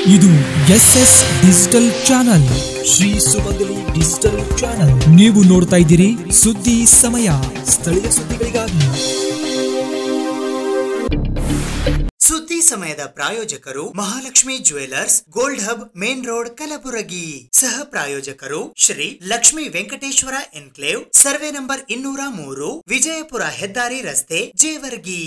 ಇದು S S digital channel Shri Sumangali digital channel ನೀವು ನೋಡ್ತಾ ಇದ್ದೀರಿ ಸುದ್ದಿ ಸಮಯ ಸ್ಥಳೀಯ ಸುದ್ದಿಗಳಿಗಾಗಿ ಸುದ್ದಿ ಸಮಯದ ಪ್ರಾಯೋಜಕರು Mahalakshmi jewellers gold hub main road Kalaburagi ಸಹ ಪ್ರಾಯೋಜಕರು Shri Lakshmi Venkateshwara enclave survey number ಇನ್ನೂರ ಮೂರು ವಿಜಯಪುರ ಹೆದ್ದಾರಿ ರಸ್ತೆ Jevargi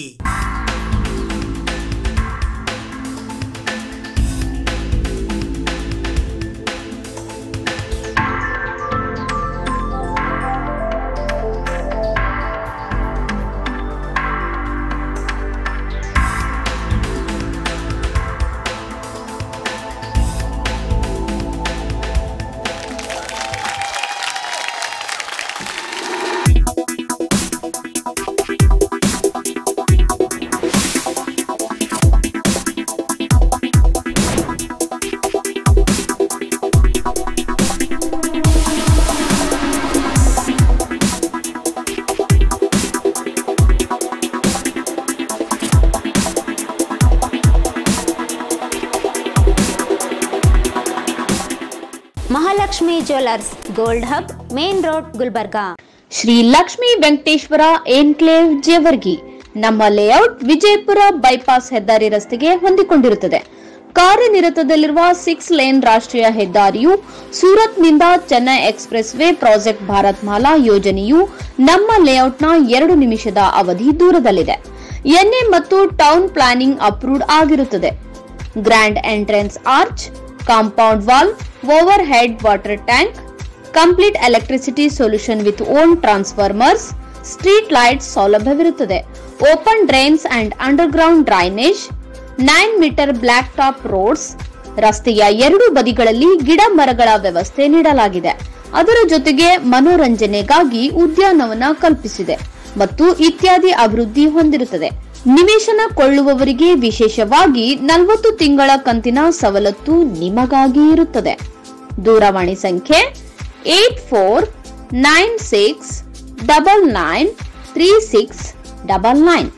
Mahalakshmi jewellers gold hub main road Gulbarga Shri Lakshmi Venkateshwara enclave Jevargi ನಮ್ಮ ಲೇಔಟ್ ವಿಜಯಪುರ ಬೈಪಾಸ್ ಹೆದ್ದಾರಿ ರಸ್ತೆಗೆ ಹೊಂದಿಕೊಂಡಿರುತ್ತದೆ ಕಾರ್ಯನಿರತದಲ್ಲಿರುವ ಸಿಕ್ಸ್ ಲೇನ್ ರಾಷ್ಟ್ರೀಯ ಹೆದ್ದಾರಿಯು ಸೂರತ್ನಿಂದ Chennai expressway project Bharat Mala ಯೋಜನೆಯು ನಮ್ಮ ಲೇಔಟ್ನ ಎರಡು ನಿಮಿಷದ ಅವಧಿ ದೂರದಲ್ಲಿದೆ ಎನ್ಎ ಮತ್ತು ಟೌನ್ ಪ್ಲಾನಿಂಗ್ ಅಪ್ರೂವ್ಡ್ ಆಗಿರುತ್ತದೆ grand entrance arch compound wall overhead water tank complete electricity solution with own transformers street lights ಸೌಲಭ್ಯವಿರುತ್ತದೆ open drains and underground drainage nine metre black top roads ರಸ್ತೆಯ ಎರಡು ಬದಿಗಳಲ್ಲಿ ಗಿಡ ಮರಗಳ ವ್ಯವಸ್ಥೆ ನೀಡಲಾಗಿದೆ ಅದರ ಜೊತೆಗೆ ಮನೋರಂಜನೆಗಾಗಿ ಉದ್ಯಾನವನ ಕಲ್ಪಿಸಿದೆ ಮತ್ತು ಇತ್ಯಾದಿ ಅಭಿವೃದ್ಧಿ ಹೊಂದಿರುತ್ತದೆ ನಿವೇಶನ ಕೊಳ್ಳುವವರಿಗೆ ವಿಶೇಷವಾಗಿ ನಲವತ್ತು ತಿಂಗಳ ಕಂತಿನ ಸವಲತ್ತು ನಿಮಗಾಗಿ ಇರುತ್ತದೆ ದೂರವಾಣಿ ಸಂಖ್ಯೆ eight four nine six double nine three six double nine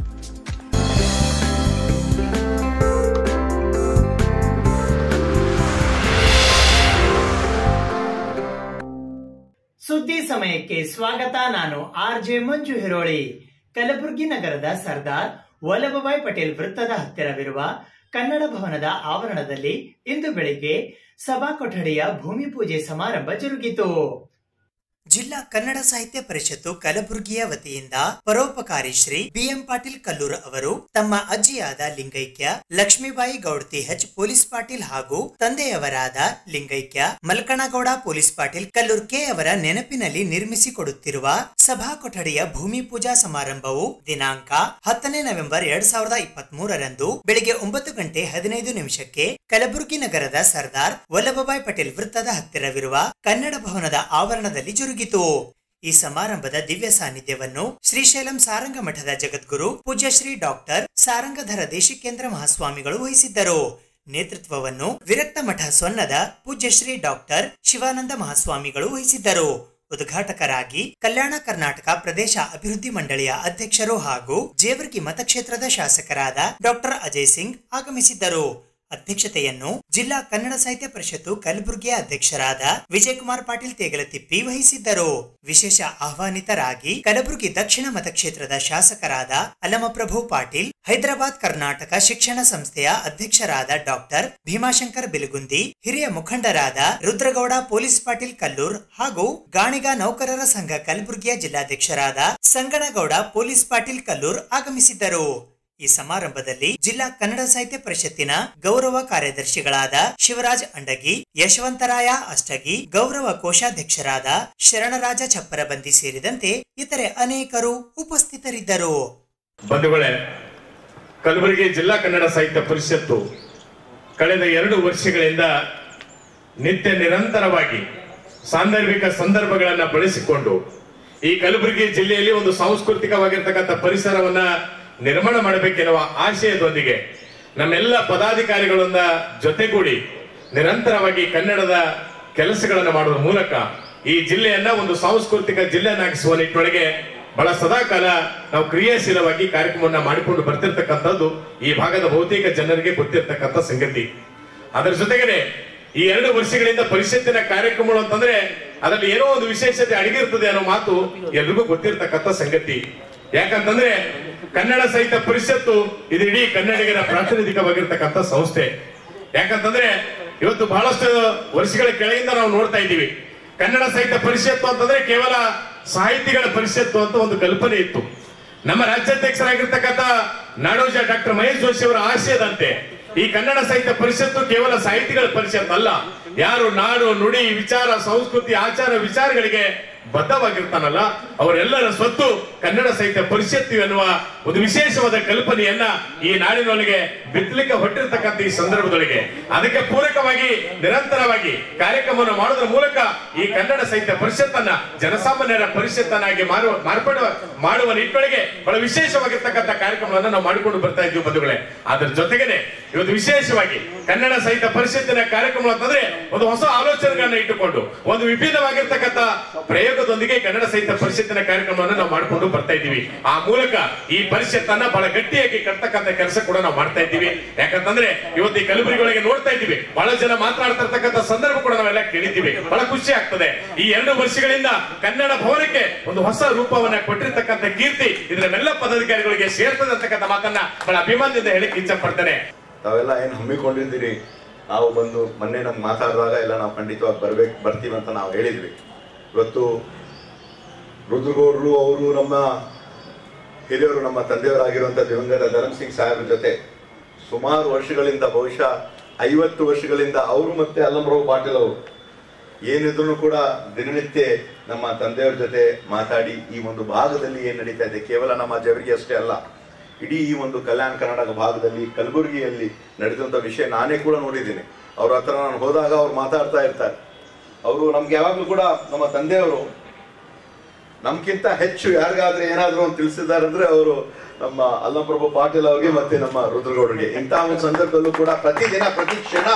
ಸುದ್ದಿ ಸಮಯಕ್ಕೆ ಸ್ವಾಗತ ನಾನು ಆರ್ ಜೆ ಮಂಜು ಹಿರೋಳಿ ಕಲಬುರಗಿ ನಗರದ ಸರ್ದಾರ್ ವಲ್ಲಭಭಾಯ್ ಪಟೇಲ್ ವೃತ್ತದ ಹತ್ತಿರವಿರುವ ಕನ್ನಡ ಭವನದ ಆವರಣದಲ್ಲಿ ಇಂದು ಬೆಳಿಗ್ಗೆ ಸಭಾ ಕೊಠಡಿಯ ಭೂಮಿ ಪೂಜೆ ಸಮಾರಂಭ ಜರುಗಿತು ಜಿಲ್ಲಾ ಕನ್ನಡ ಸಾಹಿತ್ಯ ಪರಿಷತ್ತು ಕಲಬುರಗಿಯ ವತಿಯಿಂದ ಪರೋಪಕಾರಿ ಶ್ರೀ ಬಿಎಂ ಪಾಟೀಲ್ ಕಲ್ಲೂರ್ ಅವರು ತಮ್ಮ ಅಜ್ಜಿಯಾದ ಲಿಂಗೈಕ್ಯ ಲಕ್ಷ್ಮೀಬಾಯಿ ಗೌಡ್ತಿ ಹೆಚ್ ಪೊಲೀಸ್ ಪಾಟೀಲ್ ಹಾಗೂ ತಂದೆಯವರಾದ ಲಿಂಗೈಕ್ಯ ಮಲ್ಕಣಗೌಡ ಪೊಲೀಸ್ ಪಾಟೀಲ್ ಕಲ್ಲೂರ್ ಕೆ ಅವರ ನೆನಪಿನಲ್ಲಿ ನಿರ್ಮಿಸಿಕೊಡುತ್ತಿರುವ ಸಭಾ ಕೊಠಡಿಯ ಭೂಮಿ ಪೂಜಾ ಸಮಾರಂಭವು ದಿನಾಂಕ ಹತ್ತನೇ ನವೆಂಬರ್ ಎರಡ್ ಸಾವಿರದ ಇಪ್ಪತ್ತ್ ಮೂರರಂದು ಬೆಳಿಗ್ಗೆ ಒಂಬತ್ತು ಗಂಟೆ ಹದಿನೈದು ನಿಮಿಷಕ್ಕೆ ಕಲಬುರಗಿ ನಗರದ ಸರ್ದಾರ್ ವಲ್ಲಭಭಾಯ್ ಪಟೇಲ್ ವೃತ್ತದ ಹತ್ತಿರವಿರುವ ಕನ್ನಡ ಭವನದ ಆವರಣದಲ್ಲಿ ಜರುಗಿತು ಈ ಸಮಾರಂಭದ ದಿವ್ಯ ಸಾನ್ನಿಧ್ಯವನ್ನು ಶ್ರೀಶೈಲಂ ಸಾರಂಗ ಮಠದ ಜಗದ್ಗುರು ಪೂಜ್ಯ ಶ್ರೀ ಡಾಕ್ಟರ್ ಸಾರಂಗಧರ ದೇಶಿಕೇಂದ್ರ ಮಹಾಸ್ವಾಮಿಗಳು ವಹಿಸಿದ್ದರು ನೇತೃತ್ವವನ್ನು ವಿರಕ್ತ ಮಠ ಸೊನ್ನದ ಪೂಜ್ಯ ಶ್ರೀ ಡಾಕ್ಟರ್ ಶಿವಾನಂದ ಮಹಾಸ್ವಾಮಿಗಳು ವಹಿಸಿದ್ದರು ಉದ್ಘಾಟಕರಾಗಿ ಕಲ್ಯಾಣ ಕರ್ನಾಟಕ ಪ್ರದೇಶ ಅಭಿವೃದ್ಧಿ ಮಂಡಳಿಯ ಅಧ್ಯಕ್ಷರು ಹಾಗೂ ಜೇವರ್ಗಿ ಮತಕ್ಷೇತ್ರದ ಶಾಸಕರಾದ ಡಾಕ್ಟರ್ ಅಜಯ್ ಸಿಂಗ್ ಆಗಮಿಸಿದ್ದರು ಅಧ್ಯಕ್ಷತೆಯನ್ನು ಜಿಲ್ಲಾ ಕನ್ನಡ ಸಾಹಿತ್ಯ ಪರಿಷತ್ತು ಕಲಬುರಗಿಯ ಅಧ್ಯಕ್ಷರಾದ ವಿಜಯಕುಮಾರ್ ಪಾಟೀಲ್ ತೇಗಲತಿಪ್ಪಿ ವಹಿಸಿದ್ದರು ವಿಶೇಷ ಆಹ್ವಾನಿತರಾಗಿ ಕಲಬುರಗಿ ದಕ್ಷಿಣ ಮತಕ್ಷೇತ್ರದ ಶಾಸಕರಾದ ಅಲಮಪ್ರಭು ಪಾಟೀಲ್ ಹೈದರಾಬಾದ್ ಕರ್ನಾಟಕ ಶಿಕ್ಷಣ ಸಂಸ್ಥೆಯ ಅಧ್ಯಕ್ಷರಾದ ಡಾಕ್ಟರ್ ಭೀಮಾಶಂಕರ್ ಬಿಲಗುಂದಿ ಹಿರಿಯ ಮುಖಂಡರಾದ ರುದ್ರಗೌಡ ಪೊಲೀಸ್ ಪಾಟೀಲ್ ಕಲ್ಲೂರ್ ಹಾಗೂ ಗಾಣಿಗ ನೌಕರರ ಸಂಘ ಕಲಬುರಗಿಯ ಜಿಲ್ಲಾಧ್ಯಕ್ಷರಾದ ಸಂಗನಗೌಡ ಪೊಲೀಸ್ ಪಾಟೀಲ್ ಕಲ್ಲೂರ್ ಆಗಮಿಸಿದ್ದರು ಈ ಸಮಾರಂಭದಲ್ಲಿ ಜಿಲ್ಲಾ ಕನ್ನಡ ಸಾಹಿತ್ಯ ಪರಿಷತ್ತಿನ ಗೌರವ ಕಾರ್ಯದರ್ಶಿಗಳಾದ ಶಿವರಾಜ್ ಅಂಡಗಿ ಯಶವಂತರಾಯ ಅಷ್ಟಗಿ ಗೌರವ ಕೋಶಾಧ್ಯಕ್ಷರಾದ ಶರಣರಾಜ ಚಪ್ಪರಬಂದಿ ಸೇರಿದಂತೆ ಇತರೆ ಅನೇಕರು ಉಪಸ್ಥಿತರಿದ್ದರು ಬಂಧುಗಳೇ ಕಲಬುರಗಿ ಜಿಲ್ಲಾ ಕನ್ನಡ ಸಾಹಿತ್ಯ ಪರಿಷತ್ತು ಕಳೆದ ಎರಡು ವರ್ಷಗಳಿಂದ ನಿತ್ಯ ನಿರಂತರವಾಗಿ ಸಾಂದರ್ಭಿಕ ಸಂದರ್ಭಗಳನ್ನ ಬಳಸಿಕೊಂಡು ಈ ಕಲಬುರಗಿ ಜಿಲ್ಲೆಯಲ್ಲಿ ಒಂದು ಸಾಂಸ್ಕೃತಿಕವಾಗಿರ್ತಕ್ಕಂಥ ಪರಿಸರವನ್ನ ನಿರ್ಮಾಣ ಮಾಡಬೇಕೆನ್ನುವ ಆಶಯದೊಂದಿಗೆ ನಮ್ಮೆಲ್ಲ ಪದಾಧಿಕಾರಿಗಳನ್ನ ಜೊತೆಗೂಡಿ ನಿರಂತರವಾಗಿ ಕನ್ನಡದ ಕೆಲಸಗಳನ್ನು ಮಾಡುವ ಮೂಲಕ ಈ ಜಿಲ್ಲೆಯನ್ನ ಒಂದು ಸಾಂಸ್ಕೃತಿಕ ಜಿಲ್ಲೆಯನ್ನಾಗಿಸುವ ನಿಟ್ಟಿನೊಳಗೆ ಬಹಳ ಸದಾಕಾಲ ನಾವು ಕ್ರಿಯಾಶೀಲವಾಗಿ ಕಾರ್ಯಕ್ರಮವನ್ನ ಮಾಡಿಕೊಂಡು ಬರ್ತಿರ್ತಕ್ಕಂಥದ್ದು ಈ ಭಾಗದ ಬಹುತೇಕ ಜನರಿಗೆ ಗೊತ್ತಿರ್ತಕ್ಕಂಥ ಸಂಗತಿ ಅದರ ಜೊತೆಗೇನೆ ಈ ಎರಡು ವರ್ಷಗಳಿಂದ ಪರಿಷತ್ತಿನ ಕಾರ್ಯಕ್ರಮಗಳು ಅಂತಂದ್ರೆ ಅದರಲ್ಲಿ ಏನೋ ಒಂದು ವಿಶೇಷತೆ ಅಡಗಿರ್ತದೆ ಅನ್ನೋ ಮಾತು ಎಲ್ರಿಗೂ ಗೊತ್ತಿರ್ತಕ್ಕಂಥ ಸಂಗತಿ ಯಾಕಂತಂದ್ರೆ ಕನ್ನಡ ಸಾಹಿತ್ಯ ಪರಿಷತ್ತು ಇದು ಇಡೀ ಕನ್ನಡಿಗರ ಪ್ರಾತಿನಿಧಿಕವಾಗಿರ್ತಕ್ಕಂಥ ಸಂಸ್ಥೆ ಯಾಕಂತಂದ್ರೆ ಇವತ್ತು ಬಹಳಷ್ಟು ವರ್ಷಗಳ ಕೆಳಗಿಂದ ನಾವು ನೋಡ್ತಾ ಇದ್ದೀವಿ ಕನ್ನಡ ಸಾಹಿತ್ಯ ಪರಿಷತ್ತು ಅಂತಂದ್ರೆ ಕೇವಲ ಸಾಹಿತಿಗಳ ಪರಿಷತ್ತು ಅಂತ ಒಂದು ಕಲ್ಪನೆ ಇತ್ತು ನಮ್ಮ ರಾಜ್ಯಾಧ್ಯಕ್ಷರಾಗಿರ್ತಕ್ಕಂಥ ನಾಡೋಜ ಡಾಕ್ಟರ್ ಮಹೇಶ್ ಜೋಶಿ ಅವರ ಆಶಯದಂತೆ ಈ ಕನ್ನಡ ಸಾಹಿತ್ಯ ಪರಿಷತ್ತು ಕೇವಲ ಸಾಹಿತಿಗಳ ಪರಿಷತ್ ಅಲ್ಲ ಯಾರು ನಾಡು ನುಡಿ ವಿಚಾರ ಸಂಸ್ಕೃತಿ ಆಚಾರ ವಿಚಾರಗಳಿಗೆ ಬದ್ಧವಾಗಿರ್ತಾನಲ್ಲ ಅವರೆಲ್ಲರ ಸ್ವತ್ತು ಕನ್ನಡ ಸಾಹಿತ್ಯ ಪರಿಷತ್ತು ಎನ್ನುವ ಒಂದು ವಿಶೇಷವಾದ ಕಲ್ಪನೆಯನ್ನ ಈ ನಾಡಿನೊಳಗೆ ಬಿತ್ತಲಿಕ್ಕೆ ಹೊಟ್ಟಿರ್ತಕ್ಕಂಥ ಈ ಸಂದರ್ಭದೊಳಗೆ ಅದಕ್ಕೆ ಪೂರಕವಾಗಿ ನಿರಂತರವಾಗಿ ಕಾರ್ಯಕ್ರಮವನ್ನು ಮಾಡೋದ್ರ ಮೂಲಕ ಈ ಕನ್ನಡ ಸಾಹಿತ್ಯ ಪರಿಷತ್ತನ್ನ ಜನಸಾಮಾನ್ಯರ ಪರಿಷತ್ತನ್ನಾಗಿ ಮಾರುವ ಮಾರ್ಪಡುವ ಮಾಡುವ ನಿಟ್ಟಿನೊಳಗೆ ಬಹಳ ವಿಶೇಷವಾಗಿರ್ತಕ್ಕಂಥ ಕಾರ್ಯಕ್ರಮವನ್ನು ನಾವು ಮಾಡಿಕೊಂಡು ಬರ್ತಾ ಇದ್ದೀವಿ ಬಂಧುಗಳೇ ಅದ್ರ ಜೊತೆಗೇನೆ ಇವತ್ತು ವಿಶೇಷವಾಗಿ ಕನ್ನಡ ಸಾಹಿತ್ಯ ಪರಿಷತ್ತಿನ ಕಾರ್ಯಕ್ರಮ ಅಂತಂದ್ರೆ ಒಂದು ಹೊಸ ಆಲೋಚನೆಗಳನ್ನ ಇಟ್ಟುಕೊಂಡು ಒಂದು ವಿಭಿನ್ನವಾಗಿರ್ತಕ್ಕಂಥ ಪ್ರಯೋಗದೊಂದಿಗೆ ಕನ್ನಡ ಸಾಹಿತ್ಯ ಪರಿಷತ್ತಿನ ಕಾರ್ಯಕ್ರಮವನ್ನು ನಾವು ಮಾಡಿಕೊಂಡು ಬರ್ತಾ ಇದ್ದೀವಿ ಆ ಮೂಲಕ ಈ ಪರಿಷತ್ತನ್ನ ಬಹಳ ಗಟ್ಟಿಯಾಗಿ ಕಟ್ತಕ್ಕಂಥ ಕೆಲಸ ಕೂಡ ನಾವು ಮಾಡ್ತಾ ಇದ್ದೀವಿ ಯಾಕಂತಂದ್ರೆ ಇವತ್ತು ಈ ಕಲಬುರಗಿ ಒಳಗೆ ನೋಡ್ತಾ ಇದ್ದೀವಿ ಬಹಳ ಜನ ಮಾತನಾಡ್ತಾ ಇರ್ತಕ್ಕಂಥ ಸಂದರ್ಭ ಕೂಡ ನಾವೆಲ್ಲ ಕೇಳಿದ್ದೀವಿ ಬಹಳ ಖುಷಿ ಆಗ್ತದೆ ಈ ಎರಡು ವರ್ಷಗಳಿಂದ ಕನ್ನಡ ಭವನಕ್ಕೆ ಒಂದು ಹೊಸ ರೂಪವನ್ನ ಕೊಟ್ಟಿರ್ತಕ್ಕಂಥ ಕೀರ್ತಿ ಇದರ ಎಲ್ಲ ಪದಾಧಿಕಾರಿಗಳಿಗೆ ಸೇರ್ತದೆ ಅಂತಕ್ಕಂಥ ಮಾತನ್ನ ಬಹಳ ಅಭಿಮಾನದಿಂದ ಹೇಳಿಕ್ಕೆ ಇಚ್ಛೆ ಪಡ್ತೇನೆ ತಾವೆಲ್ಲ ಏನು ಹಮ್ಮಿಕೊಂಡಿದ್ದೀರಿ ನಾವು ಬಂದು ಮೊನ್ನೆ ನಮ್ಗೆ ಮಾತಾಡಿದಾಗ ಎಲ್ಲ ನಾವು ಖಂಡಿತವಾಗಿ ಬರ್ಬೇಕು ಬರ್ತೀವಿ ಅಂತ ನಾವು ಹೇಳಿದ್ವಿ ಇವತ್ತು ರುದ್ರಗೌಡರು ಅವರು ನಮ್ಮ ಹಿರಿಯರು ನಮ್ಮ ತಂದೆಯವರಾಗಿರುವಂಥ ದಿವಂಗತ ಧರಮ್ ಸಿಂಗ್ ಸಾಹೇಬ್ರ ಜೊತೆ ಸುಮಾರು ವರ್ಷಗಳಿಂದ ಬಹುಶಃ ಐವತ್ತು ವರ್ಷಗಳಿಂದ ಅವರು ಮತ್ತೆ ಅಲ್ಲಮರಾವ್ ಪಾಟೀಲ್ ಅವರು ಏನಿದ್ರು ಕೂಡ ದಿನನಿತ್ಯ ನಮ್ಮ ತಂದೆಯವ್ರ ಜೊತೆ ಮಾತಾಡಿ ಈ ಒಂದು ಭಾಗದಲ್ಲಿ ಏನ್ ನಡೀತಾ ಇದೆ ಕೇವಲ ನಮ್ಮ ಜವರಿಗೆ ಅಷ್ಟೇ ಅಲ್ಲ ಇಡೀ ಈ ಒಂದು ಕಲ್ಯಾಣ ಕರ್ನಾಟಕ ಭಾಗದಲ್ಲಿ ಕಲಬುರಗಿಯಲ್ಲಿ ನಡೆದಂತ ವಿಷಯ ನಾನೇ ಕೂಡ ನೋಡಿದ್ದೀನಿ ಅವ್ರ ಹತ್ರ ನಾನು ಹೋದಾಗ ಅವ್ರು ಮಾತಾಡ್ತಾ ಇರ್ತಾರೆ ಅವರು ನಮ್ಗೆ ಯಾವಾಗ್ಲೂ ಕೂಡ ನಮ್ಮ ತಂದೆಯವರು ನಮ್ಗಿಂತ ಹೆಚ್ಚು ಯಾರಿಗಾದ್ರೆ ಏನಾದ್ರು ಒಂದು ತಿಳಿಸಿದ್ದಾರೆ ಅಂದ್ರೆ ಅವರು ನಮ್ಮ ಅಲ್ಲಂಪ್ರಭು ಪಾಟೀಲ್ ಅವ್ರಿಗೆ ಮತ್ತೆ ನಮ್ಮ ರುದ್ರಗೌಡರಿಗೆ ಇಂತಹ ಒಂದು ಸಂದರ್ಭದಲ್ಲೂ ಕೂಡ ಪ್ರತಿದಿನ ಪ್ರತಿ ಕ್ಷಣ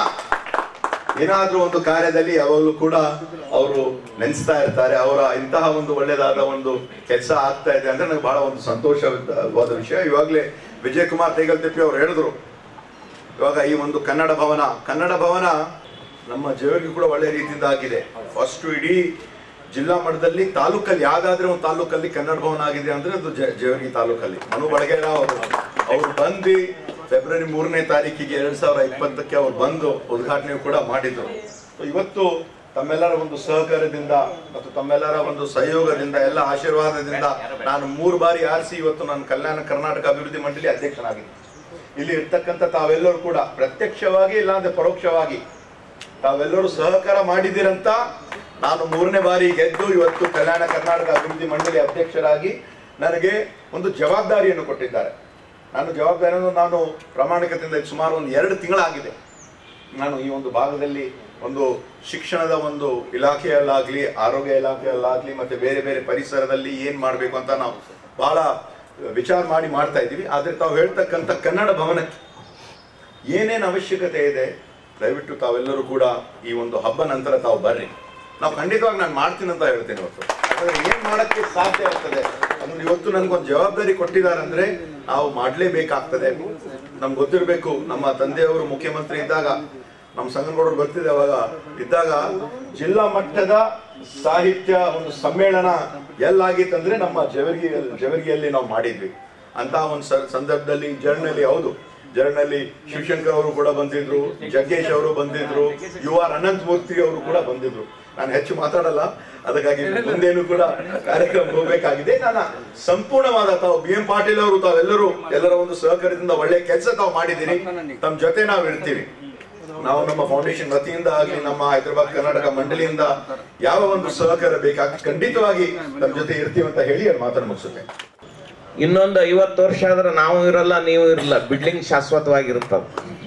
ಏನಾದ್ರೂ ಒಂದು ಕಾರ್ಯದಲ್ಲಿ ಯಾವಾಗಲೂ ಕೂಡ ಅವರು ನೆನೆಸ್ತಾ ಇರ್ತಾರೆ ಅವರ ಇಂತಹ ಒಂದು ಒಳ್ಳೆಯದಾದ ಒಂದು ಕೆಲಸ ಆಗ್ತಾ ಇದೆ ಅಂದ್ರೆ ನನಗೆ ಬಹಳ ಒಂದು ಸಂತೋಷವಾದ ವಿಷಯ ಇವಾಗಲೇ ವಿಜಯ್ ಕುಮಾರ್ ತೇಗಲ್ತಿಪ್ಪಿ ಅವರು ಹೇಳಿದ್ರು ಇವಾಗ ಈ ಒಂದು ಕನ್ನಡ ಭವನ ಕನ್ನಡ ಭವನ ನಮ್ಮ ಜೇವರ್ಗಿ ಕೂಡ ಒಳ್ಳೆ ರೀತಿಯಿಂದ ಆಗಿದೆ ಫಸ್ಟ್ ಇಡೀ ಜಿಲ್ಲಾ ಮಟ್ಟದಲ್ಲಿ ತಾಲೂಕಲ್ಲಿ ಯಾವ್ದಾದ್ರೆ ಒಂದು ತಾಲೂಕಲ್ಲಿ ಕನ್ನಡ ಭವನ ಆಗಿದೆ ಅಂದ್ರೆ ಅದು ಜೆ- ಜೇವರ್ಗಿ ತಾಲೂಕಲ್ಲಿ ಮನು ಬಳಗೇರ ಅವರು ಅವ್ರು ಬಂದು ಫೆಬ್ರವರಿ ಮೂರನೇ ತಾರೀಕಿಗೆ ಎರಡ್ ಸಾವಿರದ ಇಪ್ಪತ್ತಕ್ಕೆ ಅವ್ರು ಬಂದು ಉದ್ಘಾಟನೆ ಕೂಡ ಮಾಡಿದ್ರು So ಇವತ್ತು ತಮ್ಮೆಲ್ಲರ ಒಂದು ಸಹಕಾರದಿಂದ ಮತ್ತು ತಮ್ಮೆಲ್ಲರ ಒಂದು ಸಹಯೋಗದಿಂದ ಎಲ್ಲ ಆಶೀರ್ವಾದದಿಂದ ನಾನು ಮೂರು ಬಾರಿ ಆರಿಸಿ ಇವತ್ತು ನಾನು ಕಲ್ಯಾಣ ಕರ್ನಾಟಕ ಅಭಿವೃದ್ಧಿ ಮಂಡಳಿ ಅಧ್ಯಕ್ಷನಾಗಿದ್ದೆ ಇಲ್ಲಿ ಇರ್ತಕ್ಕಂಥ ತಾವೆಲ್ಲರೂ ಕೂಡ ಪ್ರತ್ಯಕ್ಷವಾಗಿ ಇಲ್ಲಾಂದ್ರೆ ಪರೋಕ್ಷವಾಗಿ ತಾವೆಲ್ಲರೂ ಸಹಕಾರ ಮಾಡಿದಿರಂತ ನಾನು ಮೂರನೇ ಬಾರಿ ಗೆದ್ದು ಇವತ್ತು ಕಲ್ಯಾಣ ಕರ್ನಾಟಕ ಅಭಿವೃದ್ಧಿ ಮಂಡಳಿ ಅಧ್ಯಕ್ಷರಾಗಿ ನನಗೆ ಒಂದು ಜವಾಬ್ದಾರಿಯನ್ನು ಕೊಟ್ಟಿದ್ದಾರೆ ನಾನು ಜವಾಬ್ದಾರಿಯನ್ನು ನಾನು ಪ್ರಾಮಾಣಿಕತೆಯಿಂದ ಸುಮಾರು ಒಂದು ಎರಡು ತಿಂಗಳಾಗಿದೆ ನಾನು ಈ ಒಂದು ಭಾಗದಲ್ಲಿ ಒಂದು ಶಿಕ್ಷಣದ ಒಂದು ಇಲಾಖೆಯಲ್ಲಾಗ್ಲಿ ಆರೋಗ್ಯ ಇಲಾಖೆಯಲ್ಲಾಗ್ಲಿ ಮತ್ತೆ ಬೇರೆ ಬೇರೆ ಪರಿಸರದಲ್ಲಿ ಏನ್ ಮಾಡ್ಬೇಕು ಅಂತ ನಾವು ಬಹಳ ವಿಚಾರ ಮಾಡಿ ಮಾಡ್ತಾ ಇದ್ದೀವಿ ಆದ್ರೆ ತಾವು ಹೇಳ್ತಕ್ಕಂಥ ಕನ್ನಡ ಭವನಕ್ಕೆ ಏನೇನು ಅವಶ್ಯಕತೆ ಇದೆ ದಯವಿಟ್ಟು ತಾವೆಲ್ಲರೂ ಕೂಡ ಈ ಒಂದು ಹಬ್ಬ ನಂತರ ತಾವು ಬರ್ರಿ ನಾವು ಖಂಡಿತವಾಗಿ ನಾನು ಮಾಡ್ತೀನಿ ಅಂತ ಹೇಳ್ತೇನೆ ಇವತ್ತು ಯಾಕಂದ್ರೆ ಏನ್ ಮಾಡಕ್ಕೆ ಸಾಧ್ಯ ಆಗ್ತದೆ ಅಂದ್ರೆ ಇವತ್ತು ನನ್ಗೊಂದು ಜವಾಬ್ದಾರಿ ಕೊಟ್ಟಿದ್ದಾರೆ ಅಂದ್ರೆ ನಾವು ಮಾಡ್ಲೇಬೇಕಾಗ್ತದೆ ನಮ್ಗೆ ಗೊತ್ತಿರಬೇಕು ನಮ್ಮ ತಂದೆಯವರು ಮುಖ್ಯಮಂತ್ರಿ ಇದ್ದಾಗ ನಮ್ಮ ಸಂಗನಗೌಡರು ಬರ್ತಿದೆ ಅವಾಗ ಇದ್ದಾಗ ಜಿಲ್ಲಾ ಮಟ್ಟದ ಸಾಹಿತ್ಯ ಒಂದು ಸಮ್ಮೇಳನ ಎಲ್ಲಾಗಿತ್ತಂದ್ರೆ ನಮ್ಮ ಜವರ್ಗಿ ಜವರ್ಗಿಯಲ್ಲಿ ನಾವು ಮಾಡಿದ್ವಿ ಅಂತ ಒಂದು ಸ- ಸಂದರ್ಭದಲ್ಲಿ ಜರ್ನಲ್ಲಿ ಹೌದು ಜರ್ನಲ್ಲಿ ಶಿವಶಂಕರ್ ಅವರು ಕೂಡ ಬಂದಿದ್ರು ಜಗ್ಗೇಶ್ ಅವರು ಬಂದಿದ್ರು ಯು ಆರ್ ಅನಂತ್ ಮೂರ್ತಿ ಅವರು ಕೂಡ ಬಂದಿದ್ರು ನಾನು ಹೆಚ್ಚು ಮಾತಾಡಲ್ಲ ಅದಕ್ಕಾಗಿ ಮುಂದೇನು ಕೂಡ ಕಾರ್ಯಕ್ರಮ ಹೋಗ್ಬೇಕಾಗಿದೆ ನಾನು ಸಂಪೂರ್ಣವಾದ ತಾವು ಬಿ ಎಂ ಪಾಟೀಲ್ ಅವರು ತಾವೆಲ್ಲರೂ ಎಲ್ಲರ ಒಂದು ಸಹಕಾರದಿಂದ ಒಳ್ಳೆ ಕೆಲಸ ತಾವು ಮಾಡಿದ್ದೀರಿ ತಮ್ಮ ಜೊತೆ ನಾವು ಇರ್ತೀವಿ ನಾವು ನಮ್ಮ ಫೌಂಡೇಶನ್ ವತಿಯಿಂದ ಆಗಲಿ ನಮ್ಮ ಹೈದರಾಬಾದ್ ಕರ್ನಾಟಕ ಮಂಡಳಿಯಿಂದ ಯಾವ ಒಂದು ಸಹಕಾರ ಬೇಕಾಗಿ ಖಂಡಿತವಾಗಿ ನಮ್ಮ ಜೊತೆ ಇರ್ತೀವಿ ಅಂತ ಹೇಳಿ ಅವ್ರ ಮಾತನ್ನು ಮುಗಿಸುತ್ತೆ ಇನ್ನೊಂದು ಐವತ್ತು ವರ್ಷ ಆದ್ರೆ ನಾವು ಇರಲ್ಲ ನೀವು ಇರಲ್ಲ ಬಿಲ್ಡಿಂಗ್ ಶಾಶ್ವತವಾಗಿರುತ್ತದ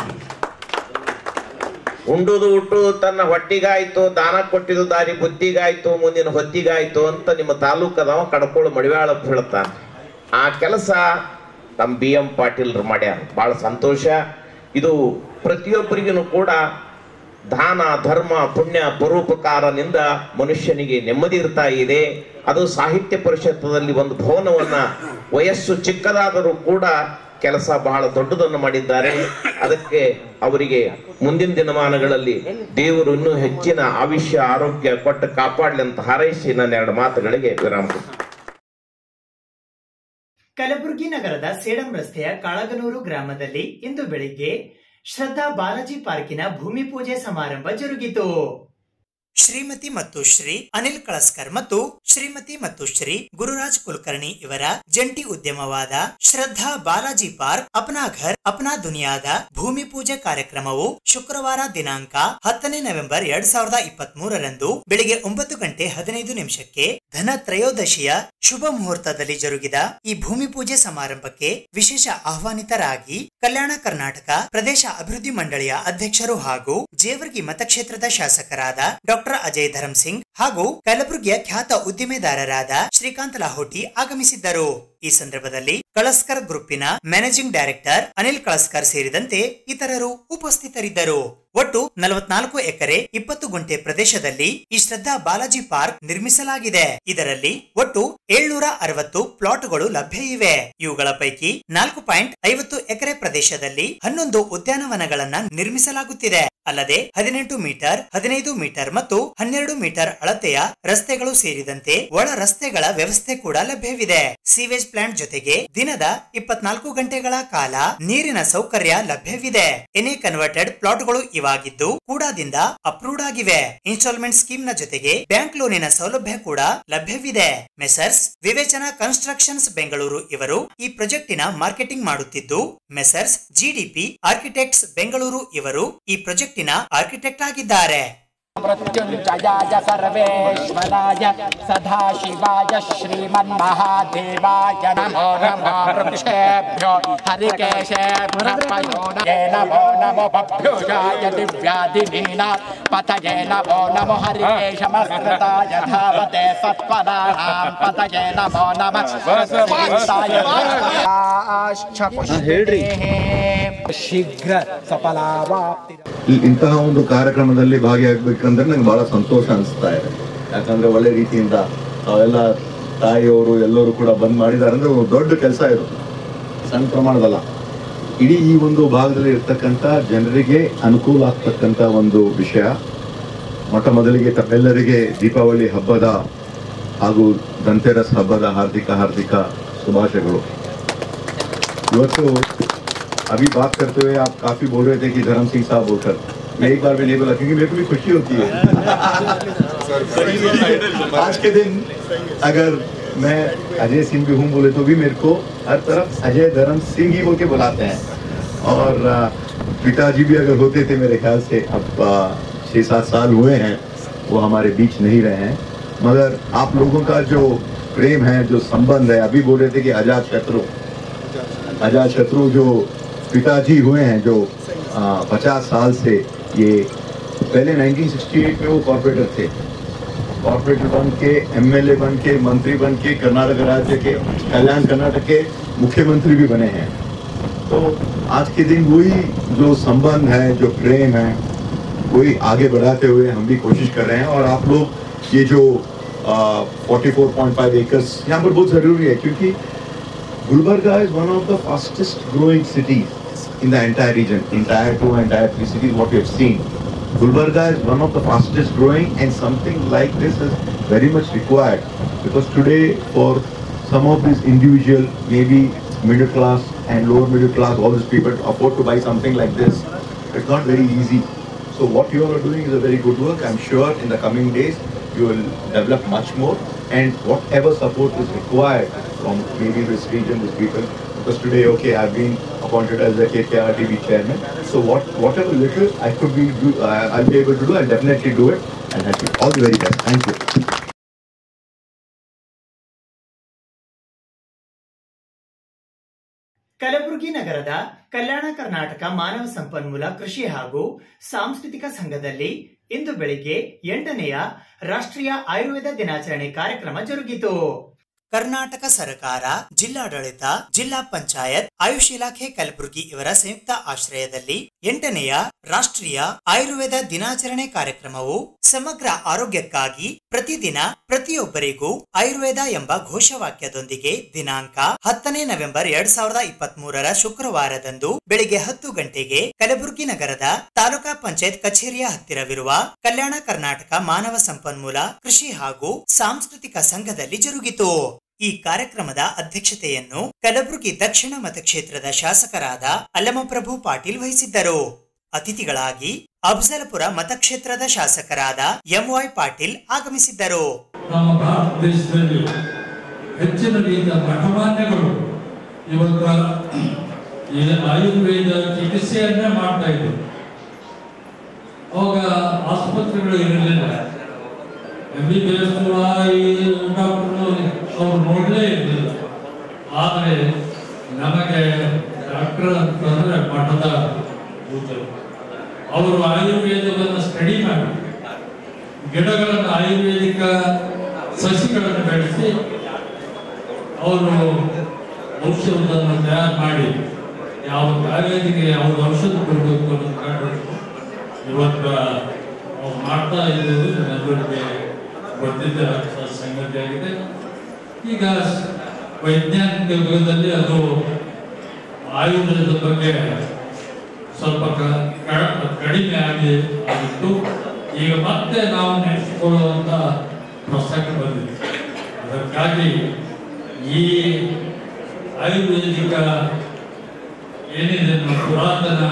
ಉಂಡುದು ಹುಟ್ಟುದು ತನ್ನ ಹೊಟ್ಟಿಗಾಯ್ತು ದಾನ ಕೊಟ್ಟಿದ್ದು ದಾರಿ ಬುದ್ಧಿಗಾಯ್ತು ಮುಂದಿನ ಹೊತ್ತಿಗಾಯ್ತು ಅಂತ ನಿಮ್ಮ ತಾಲೂಕದವ ಕಡ್ಕೊಳ್ಳು ಮಡಿವಾಳ ಹೇಳ್ತಾನೆ ಆ ಕೆಲಸ ನಮ್ಮ ಬಿ ಎಂ ಪಾಟೀಲ್ ಮಾಡ್ಯಾರ ಬಹಳ ಸಂತೋಷ ಇದು ಪ್ರತಿಯೊಬ್ಬರಿಗೂ ಕೂಡ ದಾನ ಧರ್ಮ ಪುಣ್ಯ ಪರೋಪಕಾರನಿಂದ ಮನುಷ್ಯನಿಗೆ ನೆಮ್ಮದಿ ಇರ್ತಾ ಇದೆ ಅದು ಸಾಹಿತ್ಯ ಪರಿಷತ್ತದಲ್ಲಿ ಒಂದು ಭವನವನ್ನ ವಯಸ್ಸು ಚಿಕ್ಕದಾದರೂ ಕೂಡ ಕೆಲಸ ಬಹಳ ದೊಡ್ಡದನ್ನು ಮಾಡಿದ್ದಾರೆ ಅದಕ್ಕೆ ಅವರಿಗೆ ಮುಂದಿನ ದಿನಮಾನಗಳಲ್ಲಿ ದೇವರು ಇನ್ನೂ ಹೆಚ್ಚಿನ ಆಯುಷ್ಯ ಆರೋಗ್ಯ ಕೊಟ್ಟು ಕಾಪಾಡಲಿ ಅಂತ ಹಾರೈಸಿ ನನ್ನ ಎರಡು ಮಾತುಗಳಿಗೆ ವಿರಾಮ ಕೊಡ್ತೀನಿ. ಕಲಬುರಗಿ ನಗರದ ಸೇಡಂ ರಸ್ತೆಯ ಕಾಳಗನೂರು ಗ್ರಾಮದಲ್ಲಿ ಇಂದು ಬೆಳಿಗ್ಗೆ ಶ್ರದ್ಧಾ ಬಾಲಾಜಿ ಪಾರ್ಕಿನ ಭೂಮಿ ಪೂಜೆ ಸಮಾರಂಭ ಜರುಗಿತು ಶ್ರೀಮತಿ ಮತ್ತು ಶ್ರೀ ಅನಿಲ್ ಕಳಸ್ಕರ್ ಮತ್ತು ಶ್ರೀಮತಿ ಮತ್ತು ಶ್ರೀ ಗುರುರಾಜ್ ಕುಲಕರ್ಣಿ ಇವರ ಜಂಟಿ ಉದ್ಯಮವಾದ ಶ್ರದ್ಧಾ ಬಾಲಾಜಿ ಪಾರ್ಕ್ ಅಪ್ನಾ ಘರ್ ಅಪ್ನಾ ದುನಿಯಾದ ಭೂಮಿ ಪೂಜೆ ಕಾರ್ಯಕ್ರಮವು ಶುಕ್ರವಾರ ದಿನಾಂಕ ಹತ್ತನೇ ನವೆಂಬರ್ ಎರಡ್ ಸಾವಿರದ ಇಪ್ಪತ್ತ್ ಮೂರರಂದು ಬೆಳಿಗ್ಗೆ ಒಂಬತ್ತು ಗಂಟೆ ಹದಿನೈದು ನಿಮಿಷಕ್ಕೆ ಧನ ತ್ರಯೋದಶಿಯ ಶುಭ ಮುಹೂರ್ತದಲ್ಲಿ ಜರುಗಿದ ಈ ಭೂಮಿ ಪೂಜೆ ಸಮಾರಂಭಕ್ಕೆ ವಿಶೇಷ ಆಹ್ವಾನಿತರಾಗಿ ಕಲ್ಯಾಣ ಕರ್ನಾಟಕ ಪ್ರದೇಶ ಅಭಿವೃದ್ಧಿ ಮಂಡಳಿಯ ಅಧ್ಯಕ್ಷರು ಹಾಗೂ ಜೇವರ್ಗಿ ಮತಕ್ಷೇತ್ರದ ಶಾಸಕರಾದ ಡಾಕ್ಟರ್ ಅಜಯ್ ಧರಮ್ ಸಿಂಗ್ ಹಾಗೂ ಕಲಬುರಗಿಯ ಖ್ಯಾತ ಉದ್ದಿಮೆದಾರರಾದ ಶ್ರೀಕಾಂತ್ ಲಾಹೋಟಿ ಆಗಮಿಸಿದ್ದರು ಈ ಸಂದರ್ಭದಲ್ಲಿ ಕಳಸ್ಕರ್ ಗ್ರೂಪಿನ ಮ್ಯಾನೇಜಿಂಗ್ ಡೈರೆಕ್ಟರ್ ಅನಿಲ್ ಕಳಸ್ಕರ್ ಸೇರಿದಂತೆ ಇತರರು ಉಪಸ್ಥಿತರಿದ್ದರು ಒಟ್ಟು ನಲವತ್ನಾಲ್ಕು ಎಕರೆ ಇಪ್ಪತ್ತು ಗುಂಟೆ ಪ್ರದೇಶದಲ್ಲಿ ಈ ಶ್ರದ್ಧಾ ಬಾಲಾಜಿ ಪಾರ್ಕ್ ನಿರ್ಮಿಸಲಾಗಿದೆ ಇದರಲ್ಲಿ ಒಟ್ಟು ಏಳ್ನೂರ ಅರವತ್ತು ಪ್ಲಾಟ್ಗಳು ಲಭ್ಯ ಇವೆ ಇವುಗಳ ಪೈಕಿ ನಾಲ್ಕು ಪಾಯಿಂಟ್ ಐವತ್ತು ಎಕರೆ ಪ್ರದೇಶದಲ್ಲಿ ಹನ್ನೊಂದು ಉದ್ಯಾನವನಗಳನ್ನ ನಿರ್ಮಿಸಲಾಗುತ್ತಿದೆ ಅಲ್ಲದೆ ಹದಿನೆಂಟು ಮೀಟರ್ ಹದಿನೈದು ಮೀಟರ್ ಮತ್ತು ಹನ್ನೆರಡು ಮೀಟರ್ ಅಳತೆಯ ರಸ್ತೆಗಳು ಸೇರಿದಂತೆ ಒಳ ರಸ್ತೆಗಳ ವ್ಯವಸ್ಥೆ ಕೂಡ ಲಭ್ಯವಿದೆ ಸೀವೇಜ್ ಪ್ಲಾಂಟ್ ಜೊತೆಗೆ ದಿನದ ಇಪ್ಪತ್ನಾಲ್ಕು ಗಂಟೆಗಳ ಕಾಲ ನೀರಿನ ಸೌಕರ್ಯ ಲಭ್ಯವಿದೆ ಎನಿ ಕನ್ವರ್ಟೆಡ್ ಪ್ಲಾಟ್ಗಳು ಇವಾಗಿದ್ದು ಕೂಡಾದಿಂದ ಅಪ್ರೂವ್ಡ್ ಆಗಿವೆ ಇನ್ಸ್ಟಾಲ್ಮೆಂಟ್ ಸ್ಕೀಮ್ ನ ಜೊತೆಗೆ ಬ್ಯಾಂಕ್ ಲೋನಿನ ಸೌಲಭ್ಯ ಕೂಡ ಲಭ್ಯವಿದೆ ಮೆಸರ್ಸ್ ವಿವೇಚನಾ ಕನ್ಸ್ಟ್ರಕ್ಷನ್ಸ್ ಬೆಂಗಳೂರು ಇವರು ಈ ಪ್ರಾಜೆಕ್ಟಿನ ಮಾರ್ಕೆಟಿಂಗ್ ಮಾಡುತ್ತಿದ್ದು ಮೆಸರ್ಸ್ ಜಿಡಿಪಿ ಆರ್ಕಿಟೆಕ್ಟ್ಸ್ ಬೆಂಗಳೂರು ಇವರು ಈ ಪ್ರಾಜೆಕ್ಟಿನ ಆರ್ಕಿಟೆಕ್ಟ್ ಆಗಿದ್ದಾರೆ मृत्युञ्जयाय सर्वेश्वराय सदाशिवाय श्रीमन्महादेवाय नमो नमो वृक्षेभ्यो हरिकेशेभ्यो नमो नमो बभ्युषाय दिव्यादिनीना पतये नमो नमो हरिकेशमस्कृताय धावते सत्पदानां पतये नमो नमः श्रीताय शीघ्र सफलावाप्ति ಇ- ಇಂತಹ ಒಂದು ಕಾರ್ಯಕ್ರಮದಲ್ಲಿ ಭಾಗಿಯಾಗಬೇಕಂದ್ರೆ ನಂಗೆ ಬಹಳ ಸಂತೋಷ ಅನಿಸ್ತಾ ಇದೆ ಯಾಕಂದ್ರೆ ಒಳ್ಳೆ ರೀತಿಯಿಂದ ಅವೆಲ್ಲ ತಾಯಿಯವರು ಎಲ್ಲರೂ ಕೂಡ ಬಂದ್ ಮಾಡಿದ್ದಾರೆ ಅಂದ್ರೆ ಒಂದು ದೊಡ್ಡ ಕೆಲಸ ಇದು ಸಣ್ಣ ಪ್ರಮಾಣದಲ್ಲ ಇಡೀ ಈ ಒಂದು ಭಾಗದಲ್ಲಿ ಇರ್ತಕ್ಕಂಥ ಜನರಿಗೆ ಅನುಕೂಲ ಆಗ್ತಕ್ಕಂಥ ಒಂದು ವಿಷಯ ಮೊಟ್ಟ ಮೊದಲಿಗೆ ತಮ್ಮೆಲ್ಲರಿಗೆ ದೀಪಾವಳಿ ಹಬ್ಬದ ಹಾಗೂ ಧನ್ತೆರಸ್ ಹಬ್ಬದ ಹಾರ್ದಿಕ ಹಾರ್ದಿಕ ಶುಭಾಶಯಗಳು ಇವತ್ತು अभी बात करते हुए आप काफी बोल रहे थे कि धर्म सिंह साहब बोलकर मैं एक बार में नहीं बोला क्योंकि मेरे को भी खुशी होती है आज के दिन अगर मैं अजय सिंह भी हूँ बोले तो भी मेरे को हर तरफ अजय धर्म सिंह ही बोल के बुलाते हैं और आ, पिताजी भी अगर होते थे मेरे ख्याल से अब आ, छः सात साल हुए हैं वो हमारे बीच नहीं रहे हैं मगर आप लोगों का जो प्रेम है जो संबंध है अभी बोल रहे थे कि आजाद शत्रु अजात शत्रु जो पिताजी हुए हैं जो पचास साल से ये पहले 1968 में वो कॉर्पोरेटर थे कॉर्पोरेटर बन के एमएलए बन के मंत्री बन के कर्नाटक राज्य के कल्याण कर्नाटक के मुख्यमंत्री भी बने हैं तो आज के दिन वही जो संबंध है जो प्रेम है वही आगे बढ़ाते हुए हम भी कोशिश कर रहे हैं और आप लोग ये जो forty four point five acres यहाँ पर बहुत जरूरी है क्योंकि Gulbarga is one of the fastest growing cities in the entire region, entire two and entire three cities, what we have seen. Gulbarga is one of the fastest growing and something like this is very much required because today for some of these individual, maybe middle class and lower middle class, all these people to afford to buy something like this, it's not very easy. So what you all are doing is a very good work. I'm sure in the coming days you will develop much more and whatever support is required from maybe this region, these people. Because today, okay, I've been appointed as the KKRTV chairman. So what, whatever little I could be, do, uh, I'll be able to do, I'll definitely do it. And thank you. All the very best. Thank you. Kalaburagi ನಗರದ ಕಲ್ಯಾಣ ಕರ್ನಾಟಕ ಮಾನವ ಸಂಪನ್ಮೂಲ ಕೃಷಿ ಹಾಗೂ ಸಾಂಸ್ಕೃತಿಕ ಸಂಘದಲ್ಲಿ ಇಂದು ಬೆಳಿಗ್ಗೆ ಎಂಟನೆಯ ರಾಷ್ಟ್ರೀಯ ಆಯುರ್ವೇದ ದಿನಾಚರಣೆ ಕಾರ್ಯಕ್ರಮ ಜರುಗಿತು ಕರ್ನಾಟಕ ಸರ್ಕಾರ ಜಿಲ್ಲಾಡಳಿತ ಜಿಲ್ಲಾ ಪಂಚಾಯತ್ ಆಯುಷ್ ಇಲಾಖೆ ಕಲಬುರಗಿ ಇವರ ಸಂಯುಕ್ತ ಆಶ್ರಯದಲ್ಲಿ ಎಂಟನೆಯ ರಾಷ್ಟ್ರೀಯ ಆಯುರ್ವೇದ ದಿನಾಚರಣೆ ಕಾರ್ಯಕ್ರಮವು ಸಮಗ್ರ ಆರೋಗ್ಯಕ್ಕಾಗಿ ಪ್ರತಿದಿನ ಪ್ರತಿಯೊಬ್ಬರಿಗೂ ಆಯುರ್ವೇದ ಎಂಬ ಘೋಷವಾಕ್ಯದೊಂದಿಗೆ ದಿನಾಂಕ ಹತ್ತನೇ ನವೆಂಬರ್ ಎರಡ್ ಸಾವಿರದ ಇಪ್ಪತ್ತ್ ಮೂರರ ಶುಕ್ರವಾರದಂದು ಬೆಳಿಗ್ಗೆ ಹತ್ತು ಗಂಟೆಗೆ ಕಲಬುರಗಿ ನಗರದ ತಾಲೂಕಾ ಪಂಚಾಯತ್ ಕಚೇರಿಯ ಹತ್ತಿರವಿರುವ ಕಲ್ಯಾಣ ಕರ್ನಾಟಕ ಮಾನವ ಸಂಪನ್ಮೂಲ ಕೃಷಿ ಹಾಗೂ ಸಾಂಸ್ಕೃತಿಕ ಸಂಘದಲ್ಲಿ ಜರುಗಿತು ಈ ಕಾರ್ಯಕ್ರಮದ ಅಧ್ಯಕ್ಷತೆಯನ್ನು ಕಲಬುರಗಿ ದಕ್ಷಿಣ ಮತಕ್ಷೇತ್ರದ ಶಾಸಕರಾದ ಅಲ್ಲಮಪ್ರಭು ಪಾಟೀಲ್ ವಹಿಸಿದ್ದರು ಅತಿಥಿಗಳಾಗಿ ಅಫ್ಜಲಪುರ ಮತಕ್ಷೇತ್ರದ ಶಾಸಕರಾದ ಎಂವೈ ಪಾಟೀಲ್ ಆಗಮಿಸಿದ್ದರು ನಮ್ಮ ಭಾರತ ದೇಶದಲ್ಲಿ ಹೆಚ್ಚಿನ ರೀತಿಯ ಮಠಮಾನ್ಯಗಳು ಇವತ್ತ ಈ ಆಯುರ್ವೇದ ಚಿಕಿತ್ಸೆಯನ್ನೇ ಮಾಡ್ತಾ ಇದ್ರು ಅವಾಗ ಆಸ್ಪತ್ರೆಗಳು ಇರಲಿಲ್ಲ M B B S doctor ಅವ್ರು ನೋಡಲೇ ಇರಲಿಲ್ಲ ಆದರೆ ನಮಗೆ ಡಾಕ್ಟರ್ ಅಂತಂದ್ರೆ ಮಠದ ಭೂತರು ಅವರು ಆಯುರ್ವೇದವನ್ನು ಸ್ಟಡಿ ಮಾಡಿ ಗಿಡಗಳನ್ನು ಆಯುರ್ವೇದಿಕ ಸಸಿಗಳನ್ನು ಬೆಳೆಸಿ ಅವರು ಔಷಧವನ್ನು ತಯಾರು ಮಾಡಿ ಯಾವ ಕಾಯಿಲೆಗೆ ಯಾವ್ದು ಔಷಧ ಕೊಡಬೇಕು ಅನ್ನೋದು ಕಂಡು ಇವತ್ತು ಅವ್ರು ಮಾಡ್ತಾ ಇರೋದು ಎಲ್ಲರಿಗೆ ಗೊತ್ತಿದ್ದ ಸಂಗತಿಯಾಗಿದೆ ಈಗ ವೈಜ್ಞಾನಿಕ ಯುಗದಲ್ಲಿ ಅದು ಆಯುರ್ವೇದದ ಬಗ್ಗೆ ಸ್ವಲ್ಪ ಕ- ಕ- ಕಡಿಮೆ ಆಗಿ ಆಗಿತ್ತು ಈಗ ಮತ್ತೆ ನಾವು ನೆನೆಸಿಕೊಳ್ಳುವಂತ ಪ್ರಸಂಗ ಬಂದಿದೆ ಅದಕ್ಕಾಗಿ ಈ ಆಯುರ್ವೇದಿಕ ಏನಿದೆ ನಮ್ಮ ಪುರಾತನ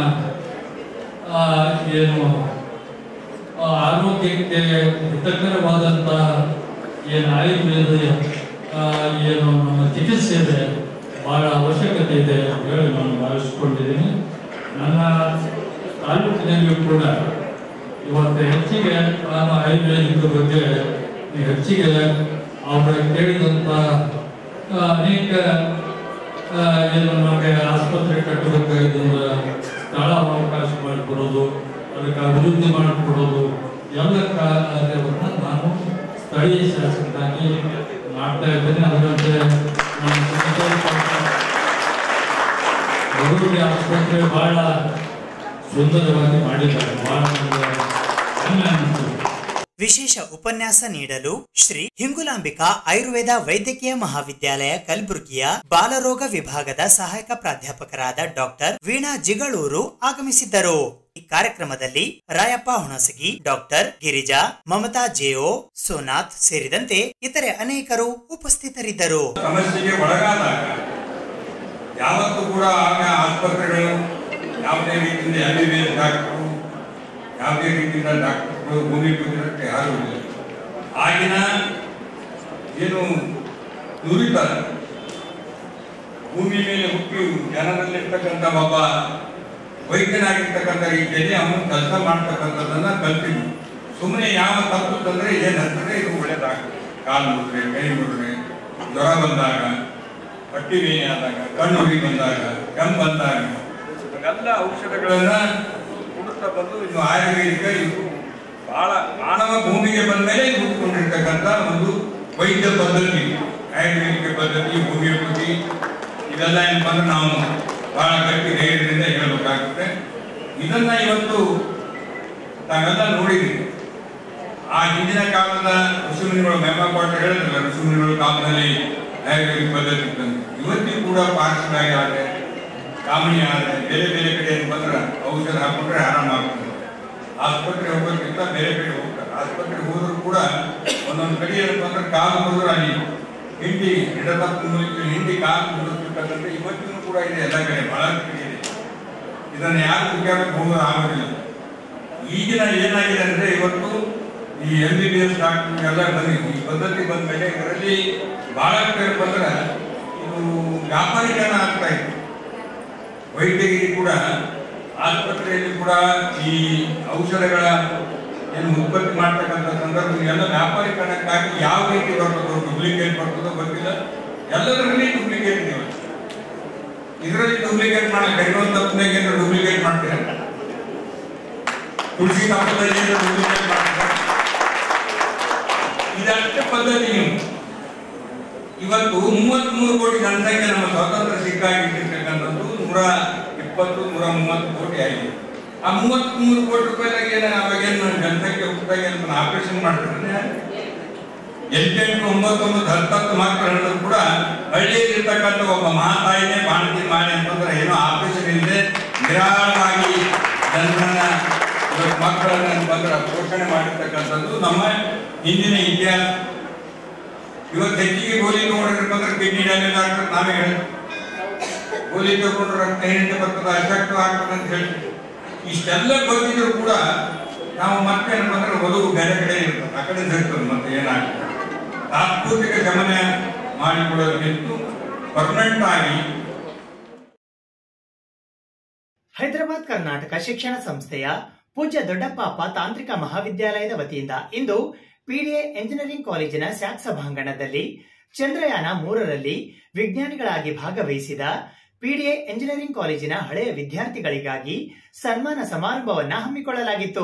ಆ, ಏನು ಆ, ಆರೋಗ್ಯಕ್ಕೆ ಹಿತಕರವಾದಂಥ ಏನು ಆಯುರ್ವೇದ ಆ, ಏನು ನಮ್ಮ ಚಿಕಿತ್ಸೆ ಇದೆ ಬಹಳ ಅವಶ್ಯಕತೆ ಇದೆ ಅಂತ ಹೇಳಿ ನಾನು ಭಾವಿಸ್ಕೊಂಡಿದ್ದೀನಿ ನನ್ನ ತಾಲೂಕಿನಲ್ಲಿಯೂ ಕೂಡ ಇವತ್ತು ಹೆಚ್ಚಿಗೆ ನಾನು ಆಯುರ್ವೇದಿಕ ಬಗ್ಗೆ ಹೆಚ್ಚಿಗೆ ಅವರ ಕೇಳಿದಂಥ ಆ, ಅನೇಕ ಆ, ಏನು ನಮಗೆ ಆಸ್ಪತ್ರೆ ಕಟ್ಟಬೇಕಾಗಿದ್ದ ಸ್ಥಳ ಅವಕಾಶ ಮಾಡಿಕೊಡೋದು ಅದಕ್ಕೆ ಅಭಿವೃದ್ಧಿ ಮಾಡಿಕೊಡೋದು ಎಲ್ಲ ಕಾರ್ಯವನ್ನು ನಾನು ಸ್ಥಳೀಯ ಶಾಸಕರಾಗಿ ಮಾಡ್ತಾ ಇದ್ದೇನೆ ಅದರಂತೆ ನಮ್ಮ ಸಂತೋಷ ಅಭಿವೃದ್ಧಿ ಆಸ್ಪತ್ರೆ ಬಹಳ ಸುಂದರವಾಗಿ ಮಾಡಿದ್ದಾರೆ ಬಹಳ ನನಗೆ ಹೆಮ್ಮೆ ಅನಿಸ್ತದೆ ವಿಶೇಷ ಉಪನ್ಯಾಸ ನೀಡಲು ಶ್ರೀ ಹಿಂಗುಲಾಂಬಿಕಾ ಆಯುರ್ವೇದ ವೈದ್ಯಕೀಯ ಮಹಾವಿದ್ಯಾಲಯ ಕಲಬುರಗಿಯ ಬಾಲರೋಗ ವಿಭಾಗದ ಸಹಾಯಕ ಪ್ರಾಧ್ಯಾಪಕರಾದ ಡಾಕ್ಟರ್ ವೀಣಾ ಜಿಗಳೂರು ಆಗಮಿಸಿದ್ದರು ಈ ಕಾರ್ಯಕ್ರಮದಲ್ಲಿ ರಾಯಪ್ಪ ಹುಣಸಗಿ ಡಾಕ್ಟರ್ ಗಿರಿಜಾ ಮಮತಾ ಜೆಒ ಸೋನಾಥ್ ಸೇರಿದಂತೆ ಇತರೆ ಅನೇಕರು ಉಪಸ್ಥಿತರಿದ್ದರು ಸಮಸ್ಯೆಗೆ ಒಳಗಾದಾಗ ಯಾವತ್ತೂ ಕೂಡ ಆಗ ಆಸ್ಪತ್ರೆಗಳು ಯಾವುದೇ ರೀತಿಯಿಂದ ಎಂ ಡಾಕ್ಟರು ಯಾವುದೇ ರೀತಿಯಿಂದ ಡಾಕ್ಟರ್ಗಳು ಭೂಮಿ ಕುದಿರಕ್ಕೆ ಯಾರೂ ಇಲ್ಲ ಆಗಿನ ಏನು ನುರಿತಾರೆ ಭೂಮಿ ಮೇಲೆ ಹುಟ್ಟಿ ಜನರಲ್ಲಿರ್ತಕ್ಕಂಥ ಒಬ್ಬ ವೈದ್ಯನಾಗಿರ್ತಕ್ಕಂಥ ರೀತಿಯಲ್ಲಿ ಅವನು ಕೆಲಸ ಮಾಡ್ತಕ್ಕಂಥದ್ದನ್ನ ಕಲ್ತಿದ್ವು ಸುಮ್ಮನೆ ಯಾವ ತಪ್ಪು ತಂದ್ರೆ ಏನಾಗ್ತದೆ ಇದು ಒಳ್ಳೇದಾಗ್ತದೆ ಕಾಲು ಮುಟ್ರೆ ಕೈ ಮುಟ್ರೆ ಜ್ವರ ಬಂದಾಗ ಹೊಟ್ಟಿ ಬೇನೆ ಆದಾಗ ಕಣ್ಣು ಉರಿ ಬಂದಾಗ ಕೆಮ್ಮು ಬಂದಾಗ ಇವೆಲ್ಲ ಔಷಧಗಳನ್ನ ಕೊಡುತ್ತಾ ಬಂದು ಇದು ಆಯುರ್ವೇದಿಕ ಇದು ಬಹಳ ಮಾನವ ಭೂಮಿಗೆ ಬಂದ ಮೇಲೆ ಹುಟ್ಟಿಕೊಂಡಿರ್ತಕ್ಕಂಥ ಒಂದು ವೈದ್ಯ ಪದ್ಧತಿ ಆಯುರ್ವೇದಿಕ ಪದ್ಧತಿ ಹೋಮಿಯೋಪತಿ ಇದೆಲ್ಲ ಏನಪ್ಪ ಅಂದ್ರೆ ನಾವು ಬಹಳ ಗಟ್ಟಿ ಧೈರ್ಯದಿಂದ ಹೇಳಬೇಕಾಗುತ್ತೆ ಇದನ್ನ ಇವತ್ತು ತಾವೆಲ್ಲ ನೋಡಿದ್ರಿ ಆ ಹಿಂದಿನ ಕಾಲದ ಋಷಿಮುನಿಗಳು ಮೇಮಾಪಾಠ ಹೇಳಿದ್ರಲ್ಲ ಋಷಿಮುನಿಗಳ ಕಾಲದಲ್ಲಿ ಆಯುರ್ವೇದಿಕ ಪದ್ಧತಿ ಇತ್ತಂತೆ ಇವತ್ತಿಗೂ ಕೂಡ ಪಾರ್ಶ್ವನಾಗಿ ಆದರೆ ಕಾಮಣಿ ಆದರೆ ಬೇರೆ ಬೇರೆ ಕಡೆ ಏನ್ ಬಂದ್ರೆ ಔಷಧ ಹಾಕೊಂಡ್ರೆ ಆರಾಮಾಗ್ತದೆ ಆಸ್ಪತ್ರೆ ಹೋಗೋಕ್ಕಿಂತ ಬೇರೆ ಕಡೆ ಹೋಗ್ತಾರೆ ಆಸ್ಪತ್ರೆಗೆ ಹೋದ್ರು ಕೂಡ ಒಂದೊಂದು ಕಡೆ ಏನಪ್ಪ ಅಂದ್ರೆ ಕಾಲು ಮುರಿದ್ರೆ ಅಲ್ಲಿ ಹಿಂಡಿ ಎಡತಪ್ಪು ಮುರಿತು ಹಿಂಡಿ ಕಾಲು ಮುರಿದಿರ್ತಕ್ಕಂಥ ಇವತ್ತಿನೂ ಕೂಡ ಇದೆ ಎಲ್ಲ ಕಡೆ ಬಹಳ ಕಡೆ ಇದೆ ಇದನ್ನ ಯಾರು ಹುಡುಕಾಡಕ್ಕೆ ಹೋಗೋದು ಆಗೋದಿಲ್ಲ ಈಗಿನ ಏನಾಗಿದೆ ಅಂದ್ರೆ ಇವತ್ತು ಈ M B B S doctor ಎಲ್ಲ ಬಂದಿದೆ ಈ ಪದ್ಧತಿ ಬಂದ ಮೇಲೆ ಇದರಲ್ಲಿ ಬಹಳಷ್ಟು ಏನಪ್ಪ ಅಂದ್ರೆ ಇದು ವ್ಯಾಪಾರೀಕರಣ ಆಗ್ತಾ ಇದೆ ವೈದ್ಯರಿಗೆ ಕೂಡ ಆಸ್ಪತ್ರೆಯಲ್ಲಿ ಕೂಡ ಈ ಔಷಧಗಳ ಏನು ಉತ್ಪತ್ತಿ ಮಾಡ್ತಕ್ಕಂಥ ಸಂದರ್ಭ ಎಲ್ಲ ವ್ಯಾಪಾರೀಕರಣಕ್ಕಾಗಿ ಯಾವ ರೀತಿ ಬರ್ತದೋ ಡೂಪ್ಲಿಕೇಟ್ ಬರ್ತದೋ ಗೊತ್ತಿಲ್ಲ ಎಲ್ಲದರಲ್ಲಿ ಡೂಪ್ಲಿಕೇಟ್ ಇದೆ ಇದರಲ್ಲಿ ಡೂಪ್ಲಿಕೇಟ್ ಮಾಡಕ್ ಕರಿವಂತ ತಪ್ಪನಾಗ ಏನು ಡೂಪ್ಲಿಕೇಟ್ ಮಾಡ್ತೀರ ತುಳಸಿ ತಪ್ಪದಲ್ಲಿ ಏನು ಡೂಪ್ಲಿಕೇಟ್ ಮಾಡ್ತೀರ ಇದಷ್ಟೇ ಪದ್ಧತಿ ನೀವು ಇವತ್ತು ಮೂವತ್ಮೂರು ಕೋಟಿ ಜನಸಂಖ್ಯೆ ನಮ್ಮ ಸ್ವಾತಂತ್ರ್ಯ ಸಿಕ್ಕಾಗಿಟ್ಟಿರ್ತಕ್ಕಂಥದ್ದು ನೂರ ಇಪ್ಪತ್ತು ನೂರ ಮೂವತ್ತು ಕೋಟಿ ಆಗಿದೆ ಆ ಮೂವತ್ಮೂರು ಕೋಟಿ ರೂಪಾಯಿದಾಗ ಏನು ಅವಾಗೇನು ಜನಸಂಖ್ಯೆ ಹುಟ್ಟಿದಾಗ ಏನು ಆಪರೇಷನ್ ಮಾಡ್ತಾರೆ ಎಂಟೆಂಟು ಒಂಬತ್ತೊಂಬತ್ತು ಹತ್ತತ್ತು ಮಕ್ಕಳು ಹೇಳಿದ್ರು ಕೂಡ ಹಳ್ಳಿಯಲ್ಲಿ ಇರ್ತಕ್ಕಂಥ ಒಬ್ಬ ಮಹಾತಾಯಿನೇ ಬಾಣತಿ ಮಾಡಿ ಅಂತಂದ್ರೆ ಏನೋ ಆಪರೇಷನ್ ಇಲ್ಲದೆ ನಿರಾಳವಾಗಿ ಜನರನ್ನ ಇವತ್ತು ಮಕ್ಕಳನ್ನ ಬಂದ್ರೆ ಪೋಷಣೆ ಮಾಡಿರ್ತಕ್ಕಂಥದ್ದು ನಮ್ಮ ಹಿಂದಿನ ಇತಿಹಾಸ ಇವತ್ತು ಹೆಚ್ಚಿಗೆ ಗೋಲಿ ತಗೊಂಡಿರ್ಬೇಕಂದ್ರೆ ಕಿಡ್ನಿ ಡ್ಯಾಮೇಜ್ ಆಗ್ತದೆ ನಾವೇ ಹೇಳಿ ಗೋಲಿ ತಗೊಂಡ್ರೆ ರಕ್ತ ಹೀನತೆ ಬರ್ತದೆ ಅಶಕ್ತ ಆಗ್ತದೆ ಅಂತ ಹೇಳಿ ಇಷ್ಟೆಲ್ಲ ಗೊತ್ತಿದ್ರು ಕೂಡ ನಾವು ಮತ್ತೆ ಏನಪ್ಪ ಅಂದ್ರೆ ಒಲವು ಬೇರೆ ಕಡೆ ಇರ್ತದೆ ಆ ಕಡೆ ಸೇರ್ತದೆ ಮತ್ತೆ ಏನಾಗ್ತದೆ ತಾತ್ಪೂರ್ತಿಕ ಗಮನ ಮಾಡಿಕೊಳ್ಳೋದಕ್ಕಿಂತ ಪರ್ಮನೆಂಟ್ ಆಗಿ ಹೈದರಾಬಾದ್ ಕರ್ನಾಟಕ ಶಿಕ್ಷಣ ಸಂಸ್ಥೆಯ ಪೂಜ್ಯ ದೊಡ್ಡಪ್ಪ ತಾಂತ್ರಿಕ ಮಹಾವಿದ್ಯಾಲಯದ ವತಿಯಿಂದ ಇಂದು ಪಿಡಿಎ ಎಂಜಿನಿಯರಿಂಗ್ ಕಾಲೇಜಿನ ಸ್ಯಾಕ್ ಸಭಾಂಗಣದಲ್ಲಿ ಚಂದ್ರಯಾನ ಮೂರರಲ್ಲಿ ವಿಜ್ಞಾನಿಗಳಾಗಿ ಭಾಗವಹಿಸಿದ ಪಿಡಿಎ ಎಂಜಿನಿಯರಿಂಗ್ ಕಾಲೇಜಿನ ಹಳೆಯ ವಿದ್ಯಾರ್ಥಿಗಳಿಗಾಗಿ ಸನ್ಮಾನ ಸಮಾರಂಭವನ್ನ ಹಮ್ಮಿಕೊಳ್ಳಲಾಗಿತ್ತು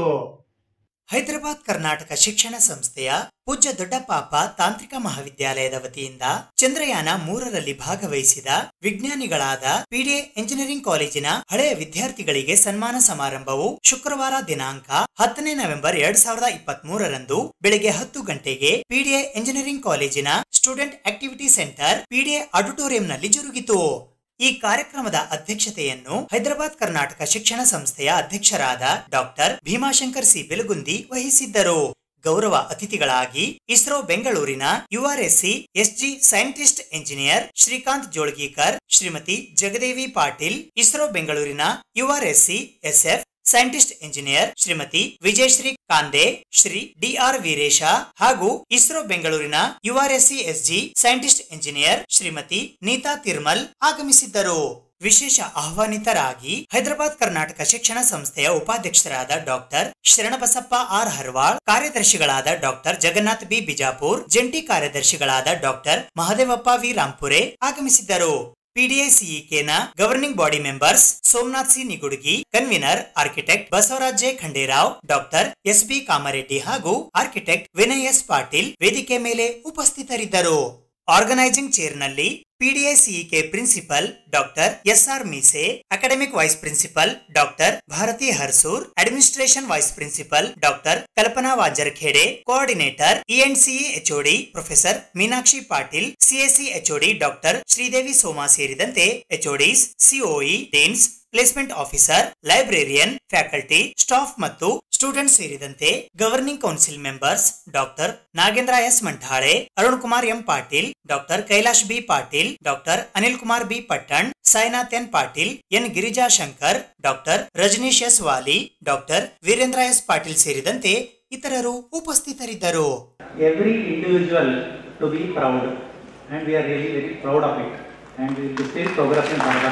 ಹೈದರಾಬಾದ್ ಕರ್ನಾಟಕ ಶಿಕ್ಷಣ ಸಂಸ್ಥೆಯ ಪೂಜ್ಯ ದೊಡ್ಡಪಾಪ ತಾಂತ್ರಿಕ ಮಹಾವಿದ್ಯಾಲಯದ ವತಿಯಿಂದ ಚಂದ್ರಯಾನ ಮೂರರಲ್ಲಿ ಭಾಗವಹಿಸಿದ ವಿಜ್ಞಾನಿಗಳಾದ ಪಿಡಿಎ ಎಂಜಿನಿಯರಿಂಗ್ ಕಾಲೇಜಿನ ಹಳೆಯ ವಿದ್ಯಾರ್ಥಿಗಳಿಗೆ ಸನ್ಮಾನ ಸಮಾರಂಭವು ಶುಕ್ರವಾರ ದಿನಾಂಕ ಹತ್ತನೇ ನವೆಂಬರ್ ಎರಡ್ ಸಾವಿರದ ಇಪ್ಪತ್ತ್ ಮೂರರಂದು ಬೆಳಿಗ್ಗೆ ಹತ್ತು ಗಂಟೆಗೆ ಪಿಡಿಎ ಎಂಜಿನಿಯರಿಂಗ್ ಕಾಲೇಜಿನ ಸ್ಟೂಡೆಂಟ್ ಆಕ್ಟಿವಿಟಿ ಸೆಂಟರ್ ಪಿಡಿಎ ಆಡಿಟೋರಿಯಂನಲ್ಲಿ ಜರುಗಿತು ಈ ಕಾರ್ಯಕ್ರಮದ ಅಧ್ಯಕ್ಷತೆಯನ್ನು ಹೈದರಾಬಾದ್ ಕರ್ನಾಟಕ ಶಿಕ್ಷಣ ಸಂಸ್ಥೆಯ ಅಧ್ಯಕ್ಷರಾದ ಡಾಕ್ಟರ್ ಭೀಮಾಶಂಕರ್ ಸಿ ಬೆಲಗುಂದಿ ವಹಿಸಿದ್ದರು ಗೌರವ ಅತಿಥಿಗಳಾಗಿ ಇಸ್ರೋ ಬೆಂಗಳೂರಿನ URSC SG scientist engineer Srikanth Jolgikar Shrimati Jagadevi Patil ISRO ಬೆಂಗಳೂರಿನ URSC SF scientist engineer Shrimati Vijayashri Kande Shri DR Veeresha ಹಾಗೂ ಇಸ್ರೋ ಬೆಂಗಳೂರಿನ URSC SG scientist engineer Shrimati Neeta Tirmal ಆಗಮಿಸಿದ್ದರು ವಿಶೇಷ ಆಹ್ವಾನಿತರಾಗಿ ಹೈದರಾಬಾದ್ ಕರ್ನಾಟಕ ಶಿಕ್ಷಣ ಸಂಸ್ಥೆಯ ಉಪಾಧ್ಯಕ್ಷರಾದ ಡಾಕ್ಟರ್ ಶರಣಬಸಪ್ಪ ಆರ್ ಹರ್ವಾಳ್ ಕಾರ್ಯದರ್ಶಿಗಳಾದ ಡಾಕ್ಟರ್ ಜಗನ್ನಾಥ್ ಬಿ ಬಿಜಾಪುರ್ ಜಂಟಿ ಕಾರ್ಯದರ್ಶಿಗಳಾದ ಡಾಕ್ಟರ್ ಮಹದೇವಪ್ಪ ವಿ ರಾಂಪುರೆ ಆಗಮಿಸಿದ್ದರು ಪಿಡಿಐಸಿಇಕೆನ governing body members Somnath C Nigudgi convener architect Basavaraj J Khanderao doctor S B Kamareddi ಹಾಗೂ ಆರ್ಕಿಟೆಕ್ಟ್ ವಿನಯ್ ಎಸ್ ಪಾಟೀಲ್ ವೇದಿಕೆ ಮೇಲೆ ಉಪಸ್ಥಿತರಿದ್ದರು ಆರ್ಗನೈಸಿಂಗ್ ಚೇರ್ನಲ್ಲಿ PDACEK principal doctor S R Meese academic vice principal doctor Bharati Harsur administration vice principal doctor Kalpana Wajarkhede coordinator ENCE HOD professor Meenakshi Patil CSC HOD doctor Sridevi Soma ಸೇರಿದಂತೆ HODs COE deans placement officer librarian faculty staff ಮತ್ತು student ಸೇರಿದಂತೆ governing council members doctor Nagendra S Manthale Arun Kumar M Patil doctor Kailash B Patil doctor Anil Kumar B Pattan Sainath N Patil N Girija Shankar doctor Rajneesh S Wali doctor Virendra S Patil ಸೇರಿದಂತೆ ಇತರರು ಉಪಸ್ಥಿತರಿದ್ದರು every individual to be proud and we are really very proud of it and we will be still progressing further.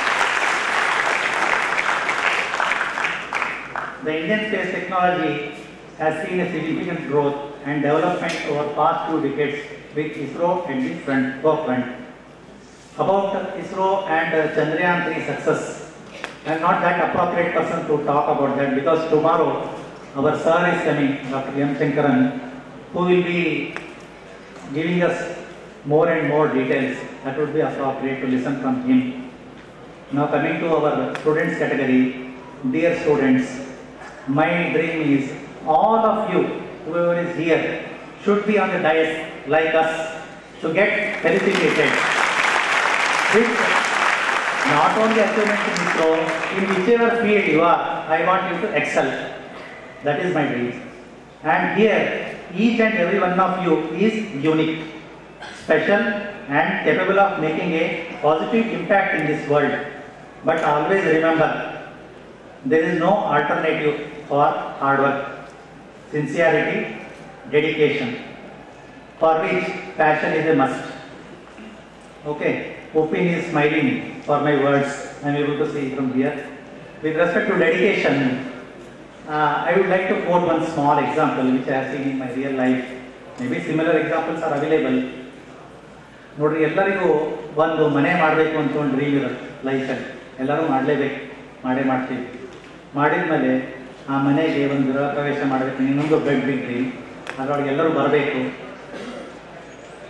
The Indian space technology has seen a significant growth and development over past few decades with ISRO at the front, forefront. About ISRO and uh, Chandrayaan 3 success, I am not that appropriate person to talk about that because tomorrow our sir is coming, Dr. M. Shankaran, who will be giving us more and more details. That would be appropriate to listen from him. Now coming to our students category, dear students, my dream is all of you, whoever is here, should be on the dais like us to get felicitated. With not only achievement in ISRO, in whichever field you are, I want you to excel. That is my dream. And here, each and every one of you is unique, special, and capable of making a positive impact in this world. But always remember, there is no alternative for hard work, sincerity, dedication, for which passion is a must. Okay, Upin is smiling for my words. I am able to see from here. With respect to dedication, uh, I would like to quote one small example which I have seen in my real life. Maybe similar examples are available. ನೋಡ್ರಿ ಎಲ್ಲರಿಗೂ ಒಂದು ಮನೆ ಮಾಡಬೇಕು ಅಂತ ಒಂದು dream ಇರುತ್ತೆ ಲೈಫಲ್ಲಿ ಎಲ್ಲರೂ ಮಾಡಲೇಬೇಕು ಮಾಡೇ ಮಾಡ್ತೀವಿ ಮಾಡಿದ್ಮೇಲೆ ಆ ಮನೆಗೆ ಒಂದು ಗೃಹ ಪ್ರವೇಶ ಮಾಡಬೇಕು ಇನ್ನೊಂದು ಬೆಡ್ ಡ್ರೀಮ್ ಅದರೊಳಗೆ ಎಲ್ಲರೂ ಬರಬೇಕು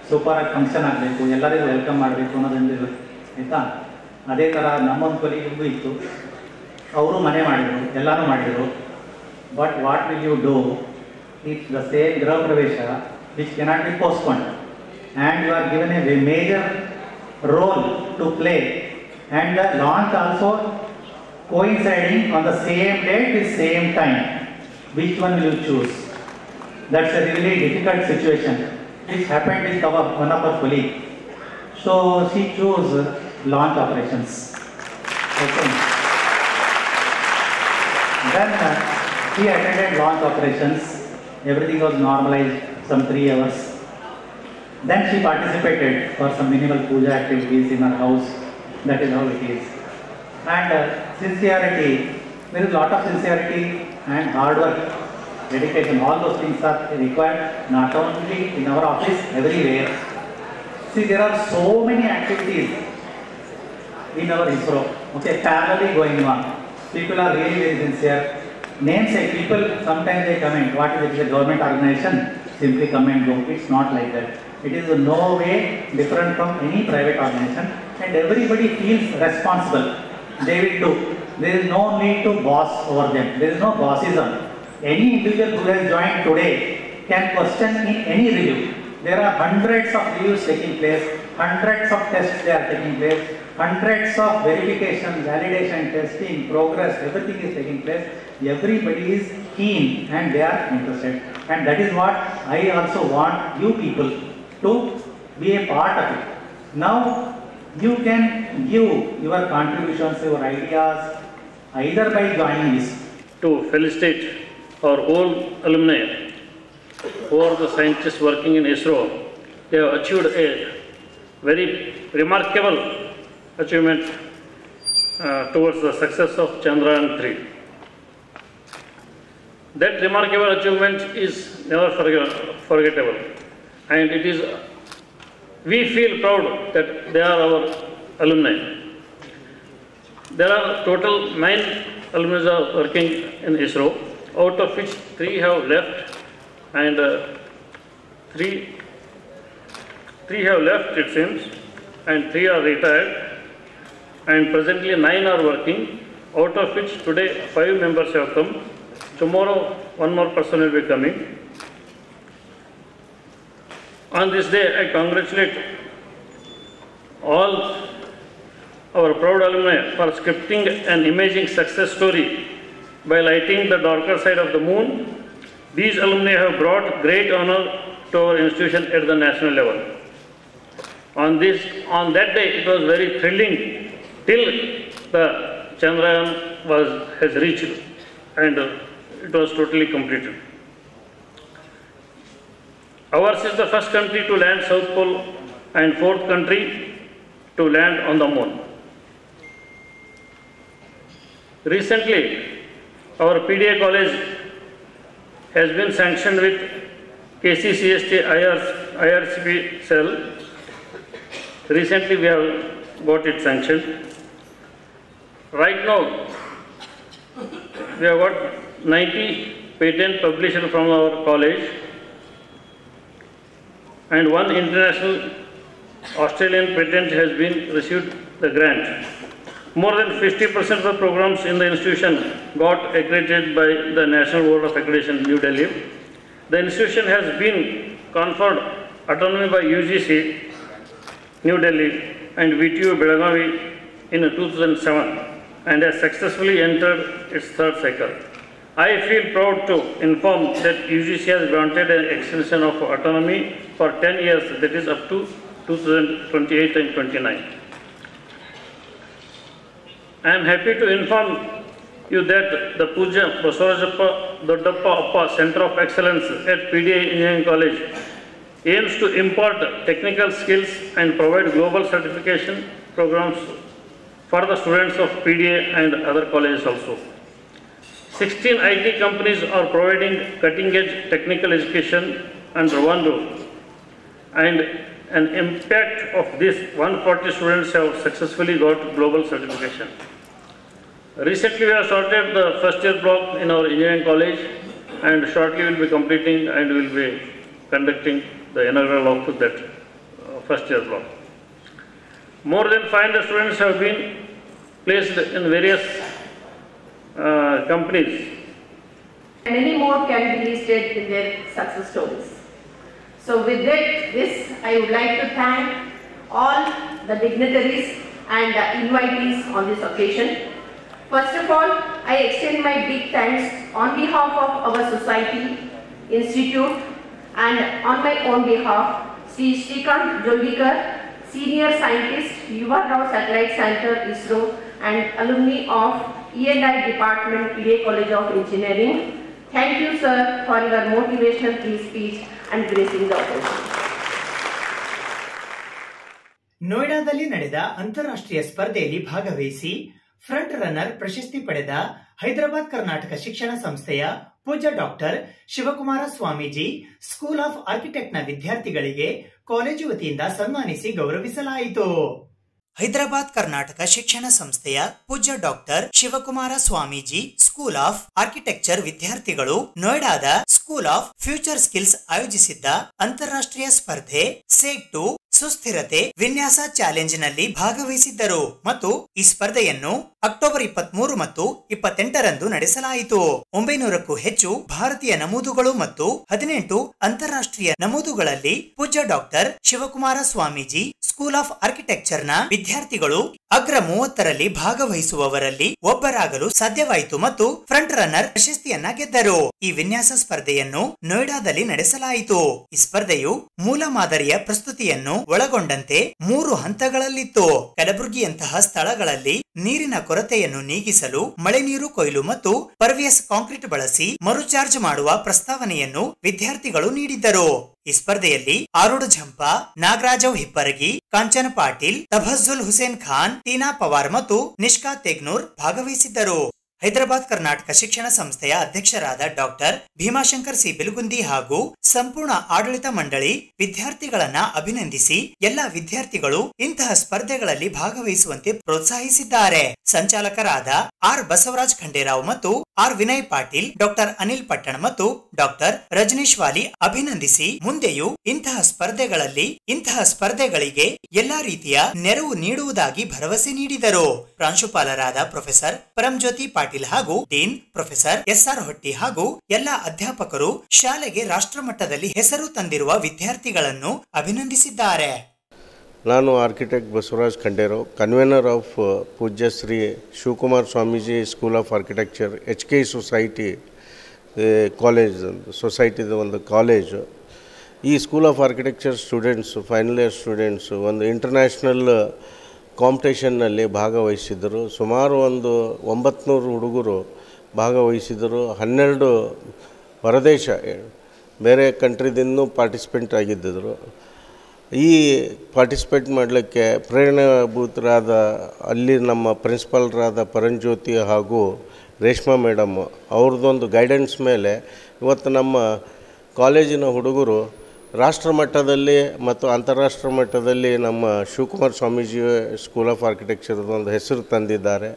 ಸೂಪರ್ ಆಗಿ ಫಂಕ್ಷನ್ ಆಗಬೇಕು ಎಲ್ಲರಿಗೂ ವೆಲ್ಕಮ್ ಮಾಡಬೇಕು ಅನ್ನೋದೊಂದು ಇರುತ್ತೆ ಆಯಿತಾ ಅದೇ ಥರ ನಮ್ಮೊಂದು ಕೊಲಿಗೂ ಇತ್ತು ಅವರು ಮನೆ ಮಾಡಿದರು ಎಲ್ಲನೂ ಮಾಡಿದರು but what will you do it's the same griha pravesh which cannot be postponed and you are given a major role to play and the launch also coinciding on the same date with same time. Which one will you choose? That's a really difficult situation. This happened with our one of our colleague. So she chose launch operations. Okay. Then uh, she attended launch operations. Everything was normalized some three hours. Then she participated for some minimal puja activities in her house. That is how it is. And uh, sincerity, there is a lot of sincerity and hard work, dedication, all those things are required not only in our office, everywhere. See, there are so many activities in our ISRO, okay, parallelly going on. People are really very sincere. Namesake, people sometimes they comment, what is it, is a government organization, simply come and go. It's not like that. It is in no way different from any private organization and everybody feels responsible they will do. There is no need to boss over them. There is no bossism. Any individual who has joined today can question in any review. There are hundreds of reviews taking place, hundreds of tests they are taking place, hundreds of verification, validation, testing, progress, everything is taking place. Everybody is keen and they are interested. And that is what I also want you people to be a part of it. Now, you can give your contributions, your ideas, either by joining this. to felicitate our old alumni who are the scientists working in ISRO. They have achieved a very remarkable achievement uh, towards the success of Chandrayaan 3. That remarkable achievement is never forget- forgettable and it is we feel proud that they are our alumni. There are total nine alumni are working in ISRO, out of which three have left and uh, three, three have left it seems and three are retired and presently nine are working, out of which today five members have come. Tomorrow one more person will be coming. On this day, I congratulate all our proud alumni for scripting an amazing success story by lighting the darker side of the moon. These alumni have brought great honor to our institution at the national level. On this, on that day, it was very thrilling till the Chandrayaan was has reached and uh, it was totally completed. Ours is the first country to land South Pole and fourth country to land on the moon. Recently, our PDA college has been sanctioned with KCCST IRCP cell. Recently, we have got it sanctioned. Right now, we have got 90 patent published from our college and one international Australian patent has been received the grant. More than 50% of the programs in the institution got accredited by the National Board of Accreditation, New Delhi. The institution has been conferred autonomy by UGC, New Delhi, and VTU Belagavi in 2007 and has successfully entered its third cycle. I feel proud to inform that UGC has granted an extension of autonomy for 10 years, that is up to 2028 and 29. I am happy to inform you that the Puja Basurajappa Doddappa Appa Center of Excellence at PDA Engineering College aims to impart technical skills and provide global certification programs for the students of PDA and other colleges also. 16 IT companies are providing cutting-edge technical education under one roof and an impact of this 140 students have successfully got global certification. Recently we have started the first year block in our engineering college and shortly we will be completing and we will be conducting the inaugural of that first year block. More than 500 students have been placed in various uh, companies Many more can be listed in their success stories. So with that, this, I would like to thank all the dignitaries and uh, invitees on this occasion. First of all, I extend my big thanks on behalf of our society, institute, and on my own behalf, Sri Srikant Jolvikar, Senior Scientist, Yuva Rao Satellite Center, ISRO, and alumni of E&I Department, PA College of Engineering. Thank you, sir, for your motivational free speech and gracing the occasion. ನೋಯ್ಡಾದಲ್ಲಿ ನಡೆದ ಅಂತಾರಾಷ್ಟ್ರೀಯ ಸ್ಪರ್ಧೆಯಲ್ಲಿ ಭಾಗವಹಿಸಿ front runner ಪ್ರಶಸ್ತಿ ಪಡೆದ ಹೈದರಾಬಾದ್ ಕರ್ನಾಟಕ ಶಿಕ್ಷಣ ಸಂಸ್ಥೆಯ Poojya doctor Shivakumara Swamiji school of ಆರ್ಕಿಟೆಕ್ಟ್ನ ವಿದ್ಯಾರ್ಥಿಗಳಿಗೆ ಕಾಲೇಜು ವತಿಯಿಂದ ಸನ್ಮಾನಿಸಿ ಗೌರವಿಸಲಾಯಿತು ಹೈದರಾಬಾದ್ ಕರ್ನಾಟಕ ಶಿಕ್ಷಣ ಸಂಸ್ಥೆಯ Poojya doctor Shivakumara Swamiji school of architecture ವಿದ್ಯಾರ್ಥಿಗಳು ನೋಯ್ಡಾದ ಸ್ಕೂಲ್ ಆಫ್ ಫ್ಯೂಚರ್ ಸ್ಕಿಲ್ಸ್ ಆಯೋಜಿಸಿದ್ದ ಅಂತಾರಾಷ್ಟ್ರೀಯ ಸ್ಪರ್ಧೆ ಸೇಕ್ ಟು ಸುಸ್ಥಿರತೆ ವಿನ್ಯಾಸ ಚಾಲೆಂಜ್ ನಲ್ಲಿ ಭಾಗವಹಿಸಿದ್ದರು ಮತ್ತು ಈ ಸ್ಪರ್ಧೆಯನ್ನು ಅಕ್ಟೋಬರ್ ಇಪ್ಪತ್ಮೂರು ಮತ್ತು ಇಪ್ಪತ್ತೆಂಟರಂದು ನಡೆಸಲಾಯಿತು ಒಂಬೈನೂರಕ್ಕೂ ಹೆಚ್ಚು ಭಾರತೀಯ ನಮೂದುಗಳು ಮತ್ತು ಹದಿನೆಂಟು ಅಂತಾರಾಷ್ಟ್ರೀಯ ನಮೂದುಗಳಲ್ಲಿ Poojya doctor Shivakumara Swamiji school of architecture ನ ವಿದ್ಯಾರ್ಥಿಗಳು ಅಗ್ರ ಮೂವತ್ತರಲ್ಲಿ ಭಾಗವಹಿಸುವವರಲ್ಲಿ ಒಬ್ಬರಾಗಲು ಸಾಧ್ಯವಾಯಿತು ಮತ್ತು ಫ್ರಂಟ್ ರನ್ನರ್ ಪ್ರಶಸ್ತಿಯನ್ನ ಗೆದ್ದರು ಈ ವಿನ್ಯಾಸ ಸ್ಪರ್ಧೆಯನ್ನು ನೋಯ್ಡಾದಲ್ಲಿ ನಡೆಸಲಾಯಿತು ಈ ಸ್ಪರ್ಧೆಯು ಮೂಲ ಮಾದರಿಯ ಪ್ರಸ್ತುತಿಯನ್ನು ಒಳಗೊಂಡಂತೆ ಮೂರು ಹಂತಗಳಲ್ಲಿತ್ತು ಕಲಬುರಗಿಯಂತಹ ಸ್ಥಳಗಳಲ್ಲಿ ನೀರಿನ ಕೊರತೆಯನ್ನು ನೀಗಿಸಲು ಮಳೆ ನೀರು ಕೊಯ್ಲು ಮತ್ತು ಪರ್ವಿಯಸ್ ಕಾಂಕ್ರೀಟ್ ಬಳಸಿ ಮರುಚಾರ್ಜ್ ಮಾಡುವ ಪ್ರಸ್ತಾವನೆಯನ್ನು ವಿದ್ಯಾರ್ಥಿಗಳು ನೀಡಿದ್ದರು ಈ ಸ್ಪರ್ಧೆಯಲ್ಲಿ ಆರುಡು ಝಂಪ ನಾಗರಾಜವ್ ಹಿಪ್ಪರಗಿ ಕಾಂಚನ್ ಪಾಟೀಲ್ ತಬಜ್ಜುಲ್ ಹುಸೇನ್ ಖಾನ್ ಟೀನಾ ಪವಾರ್ ಮತ್ತು ನಿಷ್ಕಾ ತೆಗ್ನೂರ್ ಭಾಗವಹಿಸಿದ್ದರು ಹೈದರಾಬಾದ್ ಕರ್ನಾಟಕ ಶಿಕ್ಷಣ ಸಂಸ್ಥೆಯ ಅಧ್ಯಕ್ಷರಾದ ಡಾಕ್ಟರ್ ಭೀಮಾಶಂಕರ್ ಸಿ ಬಿಲ್ಗುಂದಿ ಹಾಗೂ ಸಂಪೂರ್ಣ ಆಡಳಿತ ಮಂಡಳಿ ವಿದ್ಯಾರ್ಥಿಗಳನ್ನ ಅಭಿನಂದಿಸಿ ಎಲ್ಲ ವಿದ್ಯಾರ್ಥಿಗಳು ಇಂತಹ ಸ್ಪರ್ಧೆಗಳಲ್ಲಿ ಭಾಗವಹಿಸುವಂತೆ ಪ್ರೋತ್ಸಾಹಿಸಿದ್ದಾರೆ ಸಂಚಾಲಕರಾದ ಆರ್ ಬಸವರಾಜ್ ಖಂಡೇರಾವ್ ಮತ್ತು ಆರ್ ವಿನಯ್ ಪಾಟೀಲ್ ಡಾಕ್ಟರ್ ಅನಿಲ್ ಪಟ್ಟಣ್ ಮತ್ತು ಡಾಕ್ಟರ್ ರಜನೀಶ್ ವಾಲಿ ಅಭಿನಂದಿಸಿ ಮುಂದೆಯೂ ಇಂತಹ ಸ್ಪರ್ಧೆಗಳಲ್ಲಿ ಇಂತಹ ಸ್ಪರ್ಧೆಗಳಿಗೆ ಎಲ್ಲಾ ರೀತಿಯ ನೆರವು ನೀಡುವುದಾಗಿ ಭರವಸೆ ನೀಡಿದರು ಪ್ರಾಂಶುಪಾಲರಾದ ಪ್ರೊಫೆಸರ್ ಪರಂಜ್ಯೋತಿ ಪಾಟೀಲ್ ಹಾಗೂ ಡೀನ್ ಪ್ರೊಫೆಸರ್ ಎಸ್ ಆರ್ ಹೊಟ್ಟಿ ಹಾಗೂ ಎಲ್ಲ ಅಧ್ಯಾಪಕರು ಶಾಲೆಗೆ ರಾಷ್ಟ್ರಮಟ್ಟದಲ್ಲಿ ಹೆಸರು ತಂದಿರುವ ವಿದ್ಯಾರ್ಥಿಗಳನ್ನು ಅಭಿನಂದಿಸಿದ್ದಾರೆ ನಾನು architect Basavaraj Khanderao convener of Poojya Shri Shivakumar Swamiji school of architecture H K society college ಸೊಸೈಟಿದ ಒಂದು ಕಾಲೇಜು ಈ school of architecture students final year students ಒಂದು ಇಂಟರ್ನ್ಯಾಷನಲ್ ಕಾಂಪಿಟೇಷನ್ನಲ್ಲಿ ಭಾಗವಹಿಸಿದರು ಸುಮಾರು ಒಂದು ಒಂಬತ್ತು ಹುಡುಗರು ಭಾಗವಹಿಸಿದರು ಹನ್ನೆರಡು ಹೊರದೇಶ ಬೇರೆ ಕಂಟ್ರಿದಿಂದೂ ಪಾರ್ಟಿಸಿಪೆಂಟ್ ಆಗಿದ್ದರು ಈ ಪಾರ್ಟಿಸಿಪೇಟ್ ಮಾಡಲಿಕ್ಕೆ ಪ್ರೇರಣಾಭೂತರಾದ ಅಲ್ಲಿ ನಮ್ಮ ಪ್ರಿನ್ಸಿಪಾಲ್ರಾದ ಪರಂಜ್ಯೋತಿ ಹಾಗೂ ರೇಷ್ಮಾ ಮೇಡಮ್ ಅವ್ರದ್ದೊಂದು ಗೈಡೆನ್ಸ್ ಮೇಲೆ ಇವತ್ತು ನಮ್ಮ ಕಾಲೇಜಿನ ಹುಡುಗರು ರಾಷ್ಟ್ರ ಮಟ್ಟದಲ್ಲಿ ಮತ್ತು ಅಂತಾರಾಷ್ಟ್ರ ಮಟ್ಟದಲ್ಲಿ ನಮ್ಮ ಶಿವಕುಮಾರ್ ಸ್ವಾಮೀಜಿ ಸ್ಕೂಲ್ ಆಫ್ ಆರ್ಕಿಟೆಕ್ಚರ್ದೊಂದು ಹೆಸರು ತಂದಿದ್ದಾರೆ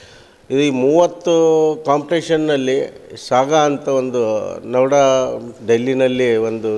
ಈ ಮೂವತ್ತು ಕಾಂಪಿಟೇಷನ್ನಲ್ಲಿ ಸಾಗಾ ಅಂತ ಒಂದು ನವಡಾ ಡೆಲ್ಲಿನಲ್ಲಿ ಒಂದು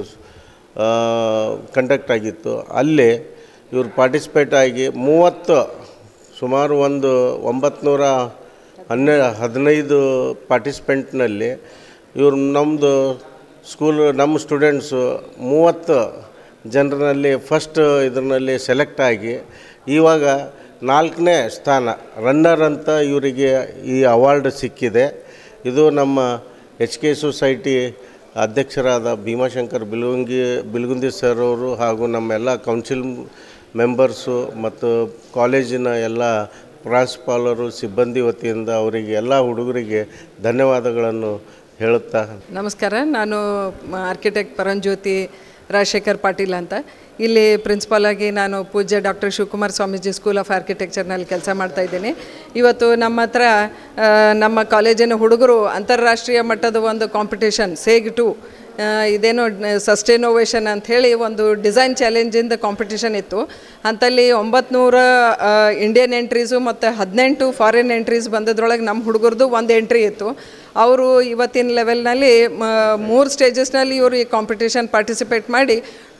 ಕಂಡಕ್ಟ್ ಆಗಿತ್ತು ಅಲ್ಲಿ ಇವರು ಪಾರ್ಟಿಸಿಪೇಟ್ ಆಗಿ ಮೂವತ್ತು ಸುಮಾರು ಒಂದು ಒಂಬತ್ತು ಹನ್ನೆ ಹದಿನೈದು ಪಾರ್ಟಿಸಿಪೆಂಟ್ನಲ್ಲಿ ಇವರು ನಮ್ಮದು ಸ್ಕೂಲ್ ನಮ್ಮ ಸ್ಟೂಡೆಂಟ್ಸು ಮೂವತ್ತು ಜನರಲ್ಲಿ ಫಸ್ಟ್ ಇದರಲ್ಲಿ ಸೆಲೆಕ್ಟ್ ಆಗಿ ಇವಾಗ ನಾಲ್ಕನೇ ಸ್ಥಾನ ರನ್ನರ್ ಅಂತ ಇವರಿಗೆ ಈ ಅವಾರ್ಡ್ ಸಿಕ್ಕಿದೆ ಇದು ನಮ್ಮ ಎಚ್ ಕೆ ಸೊಸೈಟಿ ಅಧ್ಯಕ್ಷರಾದ ಭೀಮಾಶಂಕರ್ ಬಿಲ್ಗುಂಗಿ ಬಿಲ್ಗುಂದಿ ಸರ್ ಅವರು ಹಾಗೂ ನಮ್ಮೆಲ್ಲ ಕೌನ್ಸಿಲ್ ಮೆಂಬರ್ಸು ಮತ್ತು ಕಾಲೇಜಿನ ಎಲ್ಲ ಪ್ರಾಂಶುಪಾಲರು ಸಿಬ್ಬಂದಿ ವತಿಯಿಂದ ಅವರಿಗೆ ಎಲ್ಲ ಹುಡುಗರಿಗೆ ಧನ್ಯವಾದಗಳನ್ನು ಹೇಳುತ್ತಾ ನಮಸ್ಕಾರ ನಾನು ಆರ್ಕಿಟೆಕ್ಟ್ ಪರಂಜ್ಯೋತಿ ರಾಜಶೇಖರ್ ಪಾಟೀಲ್ ಅಂತ ಇಲ್ಲಿ ಪ್ರಿನ್ಸಿಪಾಲ್ ಆಗಿ ನಾನು Poojya doctor Shivakumar Swamiji school of ಆರ್ಕಿಟೆಕ್ಚರ್ನಲ್ಲಿ ಕೆಲಸ ಮಾಡ್ತಾ ಇದ್ದೀನಿ ಇವತ್ತು ನಮ್ಮ ಹತ್ರ ಆ, ನಮ್ಮ ಕಾಲೇಜಿನ ಹುಡುಗರು ಅಂತಾರಾಷ್ಟ್ರೀಯ ಮಟ್ಟದ ಒಂದು ಕಾಂಪಿಟೇಷನ್ ಸೇಗ್ ಟು ಇದೇನೋ ಸಸ್ಟೇನೋವೇಷನ್ ಅಂಥೇಳಿ ಒಂದು ಡಿಸೈನ್ ಚಾಲೆಂಜಿಂದ ಕಾಂಪಿಟೇಷನ್ ಇತ್ತು ಅಂಥಲ್ಲಿ ಒಂಬತ್ತು ಇಂಡಿಯನ್ ಎಂಟ್ರೀಸು ಮತ್ತು ಹದಿನೆಂಟು ಫಾರಿನ್ ಎಂಟ್ರೀಸ್ ಬಂದದ್ರೊಳಗೆ ನಮ್ಮ ಹುಡುಗರದು ಒಂದು ಎಂಟ್ರಿ ಇತ್ತು ಅವರು ಇವತ್ತಿನ ಲೆವೆಲ್ನಲ್ಲಿ ಮೂರು ಸ್ಟೇಜಸ್ನಲ್ಲಿ ಇವರು ಈ ಕಾಂಪಿಟೇಷನ್ ಪಾರ್ಟಿಸಿಪೇಟ್ ಮಾಡಿ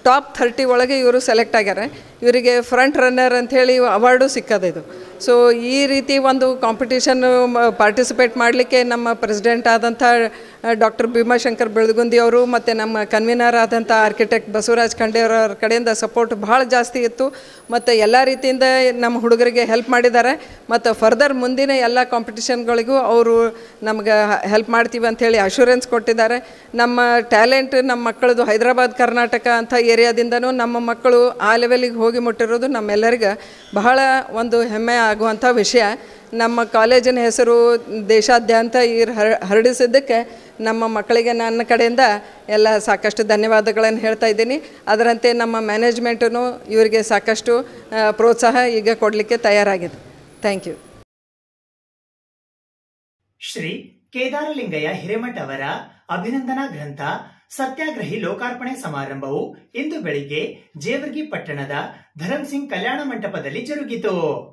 ಟಾಪ್ ಥರ್ಟಿ ಒಳಗೆ ಇವರು ಸೆಲೆಕ್ಟ್ ಆಗ್ಯಾರ ಇವರಿಗೆ ಫ್ರಂಟ್ ರನ್ನರ್ ಅಂಥೇಳಿ ಅವಾರ್ಡು ಸಿಕ್ಕದ ಇದು ಸೊ ಈ ರೀತಿ ಒಂದು ಕಾಂಪಿಟೇಷನ್ ಪಾರ್ಟಿಸಿಪೇಟ್ ಮಾಡಲಿಕ್ಕೆ ನಮ್ಮ ಪ್ರೆಸಿಡೆಂಟ್ ಆದಂಥ ಡಾಕ್ಟರ್ ಭೀಮಾಶಂಕರ್ ಬೆಳಗುಂದಿ ಅವರು ಮತ್ತು ನಮ್ಮ ಕನ್ವೀನರ್ ಆದಂಥ ಆರ್ಕಿಟೆಕ್ಟ್ ಬಸವರಾಜ್ ಖಂಡೇರವ್ರ ಕಡೆಯಿಂದ ಸಪೋರ್ಟ್ ಭಾಳ ಜಾಸ್ತಿ ಇತ್ತು ಮತ್ತು ಎಲ್ಲ ರೀತಿಯಿಂದ ನಮ್ಮ ಹುಡುಗರಿಗೆ ಹೆಲ್ಪ್ ಮಾಡಿದ್ದಾರೆ ಮತ್ತು ಫರ್ದರ್ ಮುಂದಿನ ಎಲ್ಲ ಕಾಂಪಿಟಿಷನ್ಗಳಿಗೂ ಅವರು ನಮ್ಗೆ ಹೆಲ್ಪ್ ಮಾಡ್ತೀವಿ ಅಂಥೇಳಿ ಅಶೂರೆನ್ಸ್ ಕೊಟ್ಟಿದ್ದಾರೆ ನಮ್ಮ ಟ್ಯಾಲೆಂಟ್ ನಮ್ಮ ಮಕ್ಕಳದು ಹೈದರಾಬಾದ್ ಕರ್ನಾಟಕ ಅಂಥ ಏರಿಯಾದಿಂದನೂ ನಮ್ಮ ಮಕ್ಕಳು ಆ ಲೆವೆಲಿಗೆ ಹೋಗಿ ಮುಟ್ಟಿರೋದು ನಮ್ಮೆಲ್ಲರಿಗೆ ಬಹಳ ಒಂದು ಹೆಮ್ಮೆ ಆಗುವಂಥ ವಿಷಯ ನಮ್ಮ ಕಾಲೇಜಿನ ಹೆಸರು ದೇಶಾದ್ಯಂತ ಇರ್ ಹರ- ಹರಡಿಸಿದ್ದಕ್ಕೆ ನಮ್ಮ ಮಕ್ಕಳಿಗೆ ನನ್ನ ಕಡೆಯಿಂದ ಎಲ್ಲ ಸಾಕಷ್ಟು ಧನ್ಯವಾದಗಳನ್ನು ಹೇಳ್ತಾ ಇದ್ದೀನಿ ಅದರಂತೆ ನಮ್ಮ ಮ್ಯಾನೇಜ್ಮೆಂಟೂ ಇವರಿಗೆ ಸಾಕಷ್ಟು ಆ, ಪ್ರೋತ್ಸಾಹ ಈಗ ಕೊಡಲಿಕ್ಕೆ ತಯಾರಾಗಿದೆ ಥ್ಯಾಂಕ್ ಯು ಶ್ರೀ ಕೇದಾರಲಿಂಗಯ್ಯ ಹಿರೇಮಠ್ ಅವರ ಅಭಿನಂದನಾ ಗ್ರಂಥ ಸತ್ಯಾಗ್ರಹಿ ಲೋಕಾರ್ಪಣೆ ಸಮಾರಂಭವು ಇಂದು ಬೆಳಿಗ್ಗೆ ಜೇವರ್ಗಿ ಪಟ್ಟಣದ ಧರಮ್ ಸಿಂಗ್ ಕಲ್ಯಾಣ ಮಂಟಪದಲ್ಲಿ ಜರುಗಿತು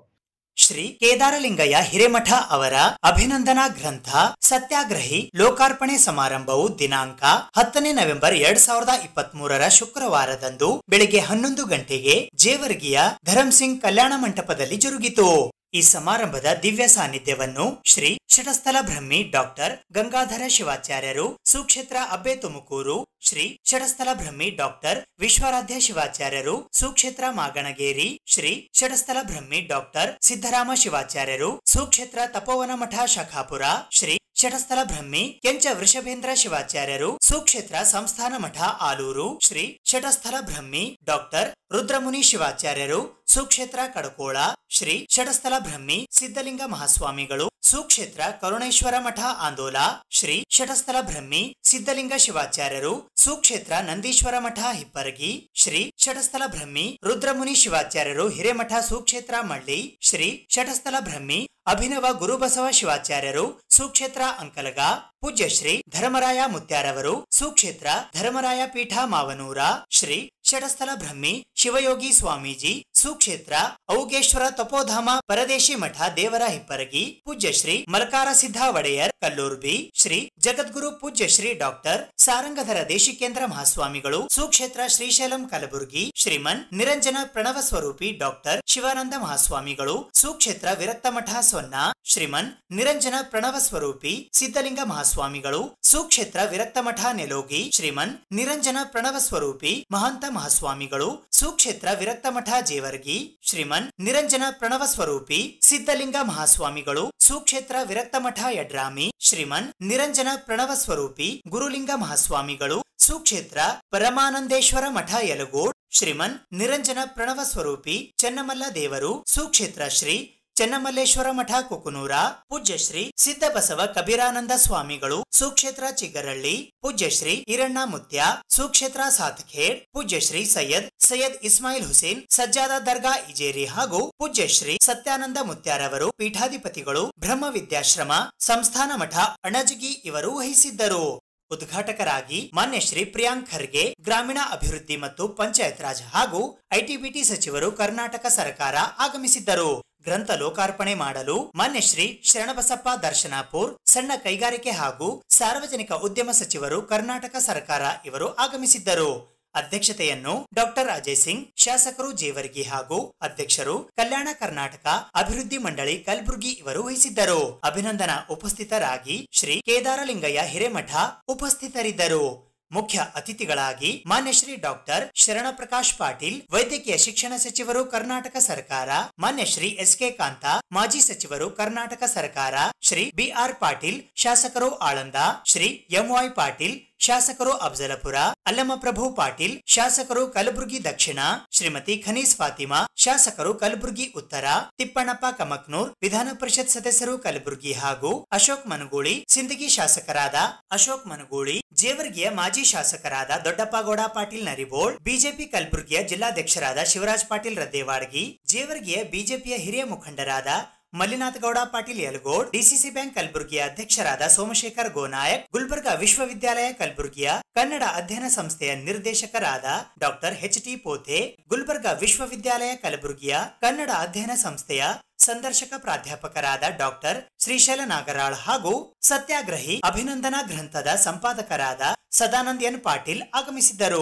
ಶ್ರೀ ಕೇದಾರಲಿಂಗಯ್ಯ ಹಿರೇಮಠ ಅವರ ಅಭಿನಂದನಾ ಗ್ರಂಥ ಸತ್ಯಾಗ್ರಹಿ ಲೋಕಾರ್ಪಣೆ ಸಮಾರಂಭವು ದಿನಾಂಕ ಹತ್ತನೇ ನವೆಂಬರ್ ಎರಡ್ ಸಾವಿರದ ಇಪ್ಪತ್ತ್ ಮೂರರ ಶುಕ್ರವಾರದಂದು ಬೆಳಿಗ್ಗೆ ಹನ್ನೊಂದು ಗಂಟೆಗೆ ಜೇವರ್ಗಿಯ ಧರಮ್ ಸಿಂಗ್ ಕಲ್ಯಾಣ ಮಂಟಪದಲ್ಲಿ ಜರುಗಿತು ಈ ಸಮಾರಂಭದ ದಿವ್ಯ ಸಾನ್ನಿಧ್ಯವನ್ನು ಶ್ರೀ ಶಟಸ್ಥಲ ಬ್ರಹ್ಮಿ ಡಾಕ್ಟರ್ ಗಂಗಾಧರ ಶಿವಾಚಾರ್ಯರು ಸುಕ್ಷೇತ್ರ ಅಬ್ಬೆ ತುಮಕೂರು ಶ್ರೀ ಶಟಸ್ಥಲ ಬ್ರಹ್ಮಿ ಡಾಕ್ಟರ್ ವಿಶ್ವರಾಧ್ಯ ಶಿವಾಚಾರ್ಯರು ಸುಕ್ಷೇತ್ರ ಮಾಗಣಗೇರಿ ಶ್ರೀ ಶಟಸ್ಥಲ ಬ್ರಹ್ಮಿ ಡಾಕ್ಟರ್ ಸಿದ್ದರಾಮ ಶಿವಾಚಾರ್ಯರು ಸುಕ್ಷೇತ್ರ ತಪೋವನ ಮಠ ಶಾಖಾಪುರ ಶ್ರೀ ಶಟಸ್ಥಲ ಬ್ರಹ್ಮಿ ಕೆಂಚ ವೃಷಭೇಂದ್ರ ಶಿವಾಚಾರ್ಯರು ಸುಕ್ಷೇತ್ರ ಸಂಸ್ಥಾನ ಮಠ ಆಲೂರು ಶ್ರೀ ಶಟಸ್ಥಲ ಬ್ರಹ್ಮಿ ಡಾಕ್ಟರ್ ರುದ್ರಮುನಿ ಶಿವಾಚಾರ್ಯರು ಸುಕ್ಷೇತ್ರ ಕಡಕೋಳ ಶ್ರೀ ಶಟಸ್ಥಲ ಬ್ರಹ್ಮಿ ಸಿದ್ಧಲಿಂಗ ಮಹಾಸ್ವಾಮಿಗಳು ಸುಕ್ಷೇತ್ರ ಕರುಣೇಶ್ವರ ಮಠ ಆಂದೋಲ ಶ್ರೀ ಶಟಸ್ಥಲ ಬ್ರಹ್ಮಿ ಸಿದ್ಧಲಿಂಗ ಶಿವಾಚಾರ್ಯರು ಸುಕ್ಷೇತ್ರ ನಂದೀಶ್ವರ ಮಠ ಹಿಪ್ಪರಗಿ ಶ್ರೀ ಶಟಸ್ಥಲ ಬ್ರಹ್ಮಿ ರುದ್ರಮುನಿ ಶಿವಾಚಾರ್ಯರು ಹಿರೇಮಠ ಸುಕ್ಷೇತ್ರ ಮಳ್ಳಿ ಶ್ರೀ ಶಟಸ್ಥಲ ಬ್ರಹ್ಮಿ ಅಭಿನವ ಗುರುಬಸವ ಶಿವಾಚಾರ್ಯರು ಸುಕ್ಷೇತ್ರ ಅಂಕಲಗ ಪೂಜ್ಯ ಶ್ರೀ ಧರ್ಮರಾಯ ಮುತ್ಯಾರವರು ಸುಕ್ಷೇತ್ರ ಧರ್ಮರಾಯ ಪೀಠ ಮಾವನೂರ ಶ್ರೀ ಶಟಸ್ಥಲ ಬ್ರಹ್ಮಿ ಶಿವಯೋಗಿ ಸ್ವಾಮೀಜಿ ಸುಕ್ಷೇತ್ರ ಔಗೇಶ್ವರ ತಪೋಧಾಮ ಪರದೇಶಿ ಮಠ ದೇವರ ಹಿಪ್ಪರಗಿ ಪೂಜ್ಯ ಶ್ರೀ ಮಲಕಾರ ಸಿದ್ಧ ಒಡೆಯರ್ ಕಲ್ಲೂರ್ಬಿ ಶ್ರೀ ಜಗದ್ಗುರು ಪೂಜ್ಯ ಶ್ರೀ ಡಾಕ್ಟರ್ ಸಾರಂಗಧರ ದೇಶಿಕೇಂದ್ರ ಮಹಾಸ್ವಾಮಿಗಳು ಸುಕ್ಷೇತ್ರ ಶ್ರೀಶೈಲಂ ಕಲಬುರ್ಗಿ ಶ್ರೀಮನ್ ನಿರಂಜನ ಪ್ರಣವ ಸ್ವರೂಪಿ ಡಾಕ್ಟರ್ ಶಿವಾನಂದ ಮಹಾಸ್ವಾಮಿಗಳು ಸುಕ್ಷೇತ್ರ ವಿರಕ್ತ ಮಠ ಸೊನ್ನ ಶ್ರೀಮನ್ ನಿರಂಜನ ಪ್ರಣವ ಸ್ವರೂಪಿ ಸಿದ್ಧಲಿಂಗ ಮಹಾಸ್ವಾಮಿಗಳು ಸುಕ್ಷೇತ್ರ ವಿರಕ್ತ ಮಠ ನೆಲೋಗಿ ಶ್ರೀಮನ್ ನಿರಂಜನ ಪ್ರಣವ ಸ್ವರೂಪಿ ಮಹಂತ ಮಹಾಸ್ವಾಮಿಗಳು ಸುಕ್ಷೇತ್ರ ವಿರಕ್ತ ಮಠ ಜೇವರ್ಗಿ ಶ್ರೀಮನ್ ನಿರಂಜನ ಪ್ರಣವ ಸ್ವರೂಪಿ ಸಿದ್ಧಲಿಂಗ ಮಹಾಸ್ವಾಮಿಗಳು ಸುಕ್ಷೇತ್ರ ವಿರಕ್ತ ಮಠ ಯಡ್ರಾಮಿ ಶ್ರೀಮನ್ ನಿರಂಜನ ಪ್ರಣವ ಸ್ವರೂಪಿ ಗುರುಲಿಂಗ ಮಹಾಸ್ವಾಮಿಗಳು ಸುಕ್ಷೇತ್ರ ಪರಮಾನಂದೇಶ್ವರ ಮಠ ಯಲಗೋಡ್ ಶ್ರೀಮನ್ ನಿರಂಜನ ಪ್ರಣವ ಸ್ವರೂಪಿ ಚೆನ್ನಮಲ್ಲ ದೇವರು ಸುಕ್ಷೇತ್ರ ಶ್ರೀ ಚೆನ್ನಮಲ್ಲೇಶ್ವರ ಮಠ ಕುಕುನೂರ ಪೂಜ್ಯ ಶ್ರೀ ಸಿದ್ದಬಸವ ಕಬೀರಾನಂದ ಸ್ವಾಮಿಗಳು ಸುಕ್ಷೇತ್ರ ಚಿಗರಳ್ಳಿ ಪೂಜ್ಯ ಶ್ರೀ ಈರಣ್ಣ ಮುತ್ಯ ಸುಕ್ಷೇತ್ರ ಸಾತಖೇಡ್ ಪೂಜ್ಯ ಶ್ರೀ ಸೈಯದ್ ಸೈಯದ್ ಇಸ್ಮಾಯಿಲ್ ಹುಸೇನ್ ಸಜ್ಜಾದ ದರ್ಗಾ ಇಜೇರಿ ಹಾಗೂ ಪೂಜ್ಯ ಶ್ರೀ ಸತ್ಯಾನಂದ ಮುತ್ಯಾರವರು ಪೀಠಾಧಿಪತಿಗಳು ಬ್ರಹ್ಮ ವಿದ್ಯಾಶ್ರಮ ಸಂಸ್ಥಾನ ಮಠ ಅಣಜಗಿ ಇವರು ವಹಿಸಿದ್ದರು ಉದ್ಘಾಟಕರಾಗಿ ಮಾನ್ಯ ಶ್ರೀ ಪ್ರಿಯಾಂಕ್ ಖರ್ಗೆ ಗ್ರಾಮೀಣ ಅಭಿವೃದ್ಧಿ ಮತ್ತು ಪಂಚಾಯತ್ ರಾಜ್ ಹಾಗೂ ಐಟಿಬಿಟಿ ಸಚಿವರು ಕರ್ನಾಟಕ ಸರ್ಕಾರ ಆಗಮಿಸಿದ್ದರು ಗ್ರಂಥ ಲೋಕಾರ್ಪಣೆ ಮಾಡಲು ಮಾನ್ಯ ಶ್ರೀ ಶರಣಬಸಪ್ಪ ದರ್ಶನಾಪುರ್ ಸಣ್ಣ ಕೈಗಾರಿಕೆ ಹಾಗೂ ಸಾರ್ವಜನಿಕ ಉದ್ಯಮ ಸಚಿವರು ಕರ್ನಾಟಕ ಸರ್ಕಾರ ಇವರು ಆಗಮಿಸಿದ್ದರು ಅಧ್ಯಕ್ಷತೆಯನ್ನು ಡಾಕ್ಟರ್ ಅಜಯ್ ಸಿಂಗ್ ಶಾಸಕರು ಜೇವರ್ಗಿ ಹಾಗೂ ಅಧ್ಯಕ್ಷರು ಕಲ್ಯಾಣ ಕರ್ನಾಟಕ ಅಭಿವೃದ್ಧಿ ಮಂಡಳಿ ಕಲಬುರ್ಗಿ ಇವರು ವಹಿಸಿದ್ದರು ಅಭಿನಂದನಾ ಉಪಸ್ಥಿತರಾಗಿ ಶ್ರೀ ಕೇದಾರಲಿಂಗಯ್ಯ ಹಿರೇಮಠ ಉಪಸ್ಥಿತರಿದ್ದರು ಮುಖ್ಯ ಅತಿಥಿಗಳಾಗಿ ಮಾನ್ಯ ಶ್ರೀ ಡಾಕ್ಟರ್ ಶರಣಪ್ರಕಾಶ್ ಪಾಟೀಲ್ ವೈದ್ಯಕೀಯ ಶಿಕ್ಷಣ ಸಚಿವರು ಕರ್ನಾಟಕ ಸರ್ಕಾರ ಮಾನ್ಯ ಶ್ರೀ ಎಸ್ ಕೆ ಕಾಂತ ಮಾಜಿ ಸಚಿವರು ಕರ್ನಾಟಕ ಸರ್ಕಾರ ಶ್ರೀ ಬಿಆರ್ ಪಾಟೀಲ್ ಶಾಸಕರು ಆಳಂದ ಶ್ರೀ ಎಂವೈ ಪಾಟೀಲ್ ಶಾಸಕರು ಅಫಜಲಪುರ ಅಲ್ಲಮಪ್ರಭು ಪಾಟೀಲ್ ಶಾಸಕರು ಕಲಬುರಗಿ ದಕ್ಷಿಣ ಶ್ರೀಮತಿ ಖನೀಸ್ ಫಾತಿಮಾ ಶಾಸಕರು ಕಲಬುರಗಿ ಉತ್ತರ ತಿಪ್ಪಣ್ಣಪ್ಪ ಕಮಕ್ನೂರ್ ವಿಧಾನ ಪರಿಷತ್ ಸದಸ್ಯರು ಕಲಬುರಗಿ ಹಾಗೂ ಅಶೋಕ್ ಮನಗೂಳಿ ಸಿಂದಗಿ ಶಾಸಕರಾದ ಅಶೋಕ್ ಮನಗೂಳಿ ಜೇವರ್ಗಿಯ ಮಾಜಿ ಶಾಸಕರಾದ ದೊಡ್ಡಪ್ಪಗೌಡ ಪಾಟೀಲ್ ನರಿಬೋಳ್ ಬಿಜೆಪಿ ಕಲಬುರಗಿಯ ಜಿಲ್ಲಾಧ್ಯಕ್ಷರಾದ ಶಿವರಾಜ್ ಪಾಟೀಲ್ ರದ್ದೇವಾಡ್ಗಿ ಜೇವರ್ಗಿಯ ಬಿಜೆಪಿಯ ಹಿರಿಯ ಮುಖಂಡರಾದ ಮಲ್ಲಿನಾಥ್ ಗೌಡ ಪಾಟೀಲ್ ಯಲಗೋಡ್ ಡಿಸಿಸಿ ಬ್ಯಾಂಕ್ ಕಲಬುರಗಿಯ ಅಧ್ಯಕ್ಷರಾದ ಸೋಮಶೇಖರ್ ಗೋನಾಯಕ್ ಗುಲ್ಬರ್ಗಾ ವಿಶ್ವವಿದ್ಯಾಲಯ ಕಲಬುರಗಿಯ ಕನ್ನಡ ಅಧ್ಯಯನ ಸಂಸ್ಥೆಯ ನಿರ್ದೇಶಕರಾದ doctor H T Pote Gulbarga ವಿಶ್ವವಿದ್ಯಾಲಯ ಕಲಬುರಗಿಯ ಕನ್ನಡ ಅಧ್ಯಯನ ಸಂಸ್ಥೆಯ ಸಂದರ್ಶಕ ಪ್ರಾಧ್ಯಾಪಕರಾದ ಡಾಕ್ಟರ್ ಶ್ರೀಶೈಲ ನಾಗರಾಳ್ ಹಾಗೂ ಸತ್ಯಾಗ್ರಹಿ ಅಭಿನಂದನಾ ಗ್ರಂಥದ ಸಂಪಾದಕರಾದ ಸದಾನಂದ್ ಎನ್ ಪಾಟೀಲ್ ಆಗಮಿಸಿದ್ದರು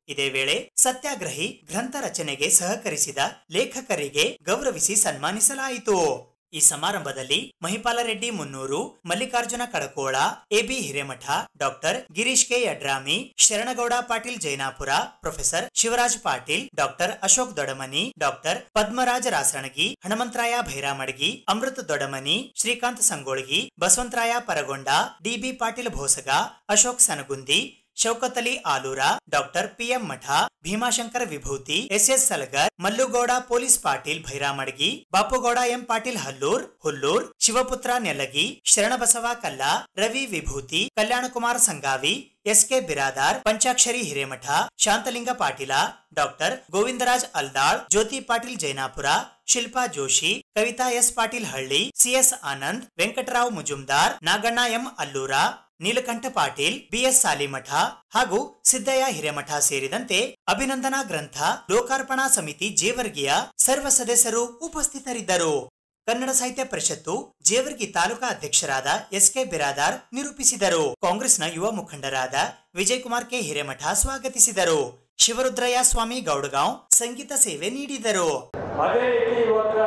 ಇದೇ ವೇಳೆ ಸತ್ಯಾಗ್ರಹಿ ಗ್ರಂಥ ರಚನೆಗೆ ಸಹಕರಿಸಿದ ಲೇಖಕರಿಗೆ ಗೌರವಿಸಿ ಸನ್ಮಾನಿಸಲಾಯಿತು ಈ ಸಮಾರಂಭದಲ್ಲಿ Mahipala Reddy Munnur Mallikarjuna Kadakol AB Hiremath doctor Girish K Yadrami Sharanagouda Patil Jainapur professor Shivaraj Patil doctor Ashok Dodamani doctor Padmaraja Rasanagi Hanumantharaya Bhairamadgi Amrutha Dodamani Srikanth Sangolgi Basavantharaya Paragonda DB Patil Bhosaga Ashok Sanagundi Shaukat Ali Aloora doctor PM Math Bhimashankara Vibhuti SS Salagar Mallugouda police Patil Bhairamadgi Bapugouda M Patil Hallur Hullur Shivaputra Nelagi Sharanabasava Kalla Ravi Vibhuti Kalyanakumar Sangavi SK Biradar Panchakshari Hiremath Shantalinga Patil doctor Govindaraj Aldal Jyoti Patil Jainapur Shilpa Joshi Kavita S Patil Halli CS Anand Venkatrao Mujumdar Naganna M Allur Neelakanta Patil BS Salimath ಹಾಗೂ ಸಿದ್ದಯ್ಯ ಹಿರೇಮಠ ಸೇರಿದಂತೆ ಅಭಿನಂದನಾ ಗ್ರಂಥ ಲೋಕಾರ್ಪಣಾ ಸಮಿತಿ ಜೇವರ್ಗಿಯ ಸರ್ವ ಸದಸ್ಯರು ಉಪಸ್ಥಿತರಿದ್ದರು ಕನ್ನಡ ಸಾಹಿತ್ಯ ಪರಿಷತ್ತು ಜೇವರ್ಗಿ ತಾಲೂಕಾ ಅಧ್ಯಕ್ಷರಾದ ಎಸ್ ಕೆ ಬಿರಾದಾರ್ ನಿರೂಪಿಸಿದರು ಕಾಂಗ್ರೆಸ್ನ ಯುವ ಮುಖಂಡರಾದ ವಿಜಯ್ ಕುಮಾರ್ ಕೆ ಹಿರೇಮಠ ಸ್ವಾಗತಿಸಿದರು ಶಿವರುದ್ರಯ್ಯ ಸ್ವಾಮಿ ಗೌಡಗಾಂವ್ ಸಂಗೀತ ಸೇವೆ ನೀಡಿದರು ಅದೇ ರೀತಿ ಇವತ್ತ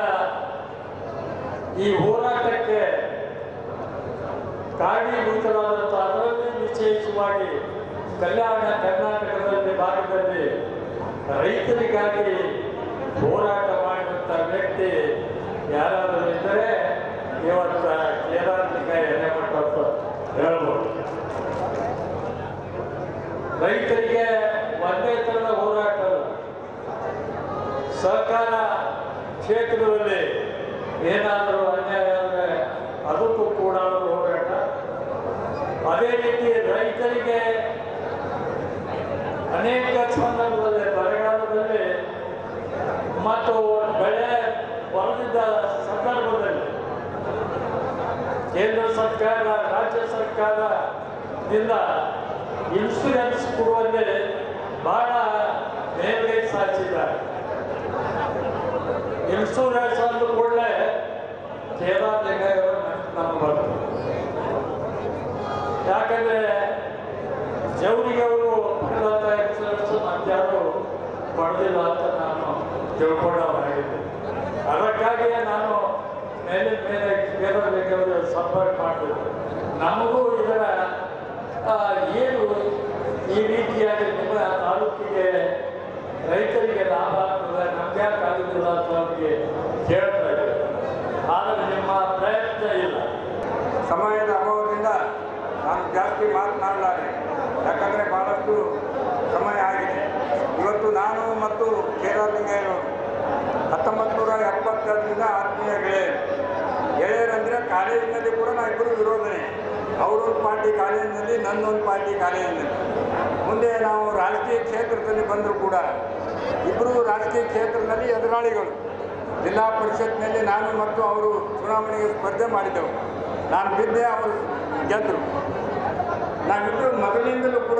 ಈ ಹೋರಾಟಕ್ಕೆ ಕಾರಣೀಭೂತರಾದಂಥ ಅದರಲ್ಲಿ ವಿಶೇಷವಾಗಿ ಕಲ್ಯಾಣ ಕರ್ನಾಟಕದಲ್ಲಿ ಭಾಗದಲ್ಲಿ ರೈತರಿಗಾಗಿ ಹೋರಾಟ ಮಾಡಿದಂಥ ವ್ಯಕ್ತಿ ಯಾರಾದರೂ ಇದ್ದರೆ ಇವತ್ತ ಕೇದಾರ್ನಿಕ ಎಲೆಮಠ ಅಂತ ಹೇಳ್ಬೋದು ರೈತರಿಗೆ ಒಂದೇ ಥರದ ಹೋರಾಟ ಅಲ್ಲ. ಸಹಕಾರ ಕ್ಷೇತ್ರದಲ್ಲಿ ಏನಾದರೂ ಅನ್ಯಾಯ ಆದರೆ ಅದಕ್ಕೂ ಕೂಡ ಅವರು ಹೋರಾಟ ಅದೇ ರೀತಿ ರೈತರಿಗೆ ಅನೇಕ ಸಂದರ್ಭದಲ್ಲಿ ಬರಗಾಲದಲ್ಲಿ ಮತ್ತು ಬೆಳೆ ಬರದಿದ್ದ ಸಂದರ್ಭದಲ್ಲಿ ಕೇಂದ್ರ ಸರ್ಕಾರ ರಾಜ್ಯ ಸರ್ಕಾರದಿಂದ ಇನ್ಶೂರೆನ್ಸ್ ಕೊಡುವಲ್ಲಿ ಬಹಳ ಮೇಲ್ಗೈ ಸಾಧಿಸಿದ್ದಾರೆ ಇನ್ಶೂರೆನ್ಸ್ ಅಂದ ಕೂಡಲೇ ಕೇದಾರ್ಲಿಂಗ ನಮ್ಗೆ ಬಂತು ಯಾಕಂದ್ರೆ ಜವರಿಗೆ ಅವರು ಪಡೆದಂಥ ಇನ್ಶೂರೆನ್ಸ್ ಮತ್ತಾರು ಪಡೆದಿಲ್ಲ ಅಂತ ನಾನು ತಿಳ್ಕೊಂಡವರಾಗಿದ್ದೆ ಅದಕ್ಕಾಗಿಯೇ ನಾನು ಮೇಲೆ ಮೇಲೆ ಕೇದಾರ್ಲಿಂಗ ಅವರು ಸಂಪರ್ಕ ಮಾಡಿದ್ರು ನಮಗೂ ಇದರ ಆ, ಏನು ಈ ರೀತಿಯಾಗಿ ನಿಮ್ಮ ತಾಲೂಕಿಗೆ ರೈತರಿಗೆ ಲಾಭ ಆಗ್ತದೆ ನಮ್ಗೆ ಯಾಕೆ ಆಗುದಿಲ್ಲ ಅಂತ ಅವ್ರಿಗೆ ಕೇಳ್ತಾ ಇದ್ದಾರೆ ಆದರೆ ನಿಮ್ಮ ಪ್ರಯತ್ನ ಇಲ್ಲ ಸಮಯದ ಅಭಾವದಿಂದ ನಾನು ಜಾಸ್ತಿ ಮಾತನಾಡಲಾರೆ ಯಾಕಂದರೆ ಭಾಳಷ್ಟು ಸಮಯ ಆಗಿದೆ ಇವತ್ತು ನಾನು ಮತ್ತು ಕೇರಳಿಂಗಯ್ಯನವರು ಹತ್ತೊಂಬತ್ತು ನೂರ ಎಪ್ಪತ್ತೆರಡರಿಂದ ಆತ್ಮೀಯ ಗೆಳೆಯರು ಗೆಳೆಯರಂದರೆ ಕಾಲೇಜಿನಲ್ಲಿ ಕೂಡ ನಾವು ಇಬ್ಬರು ವಿರೋಧನೆ ಅವರೊಂದು ಪಾರ್ಟಿ ಕಾಲೇಜಿನಲ್ಲಿ ನನ್ನೊಂದು ಪಾರ್ಟಿ ಕಾಲೇಜಿನಲ್ಲಿ ಮುಂದೆ ನಾವು ರಾಜಕೀಯ ಕ್ಷೇತ್ರದಲ್ಲಿ ಬಂದರೂ ಕೂಡ ಇಬ್ಬರು ರಾಜಕೀಯ ಕ್ಷೇತ್ರದಲ್ಲಿ ಎದುರಾಳಿಗಳು ಜಿಲ್ಲಾ ಪರಿಷತ್ನಲ್ಲಿ ನಾನು ಮತ್ತು ಅವರು ಚುನಾವಣೆಗೆ ಸ್ಪರ್ಧೆ ಮಾಡಿದ್ದೆವು ನಾನು ಬಿದ್ದೆ ಅವರು ಗೆದ್ದರು ನಾವಿಬ್ಬರು ಮೊದಲಿನಿಂದಲೂ ಕೂಡ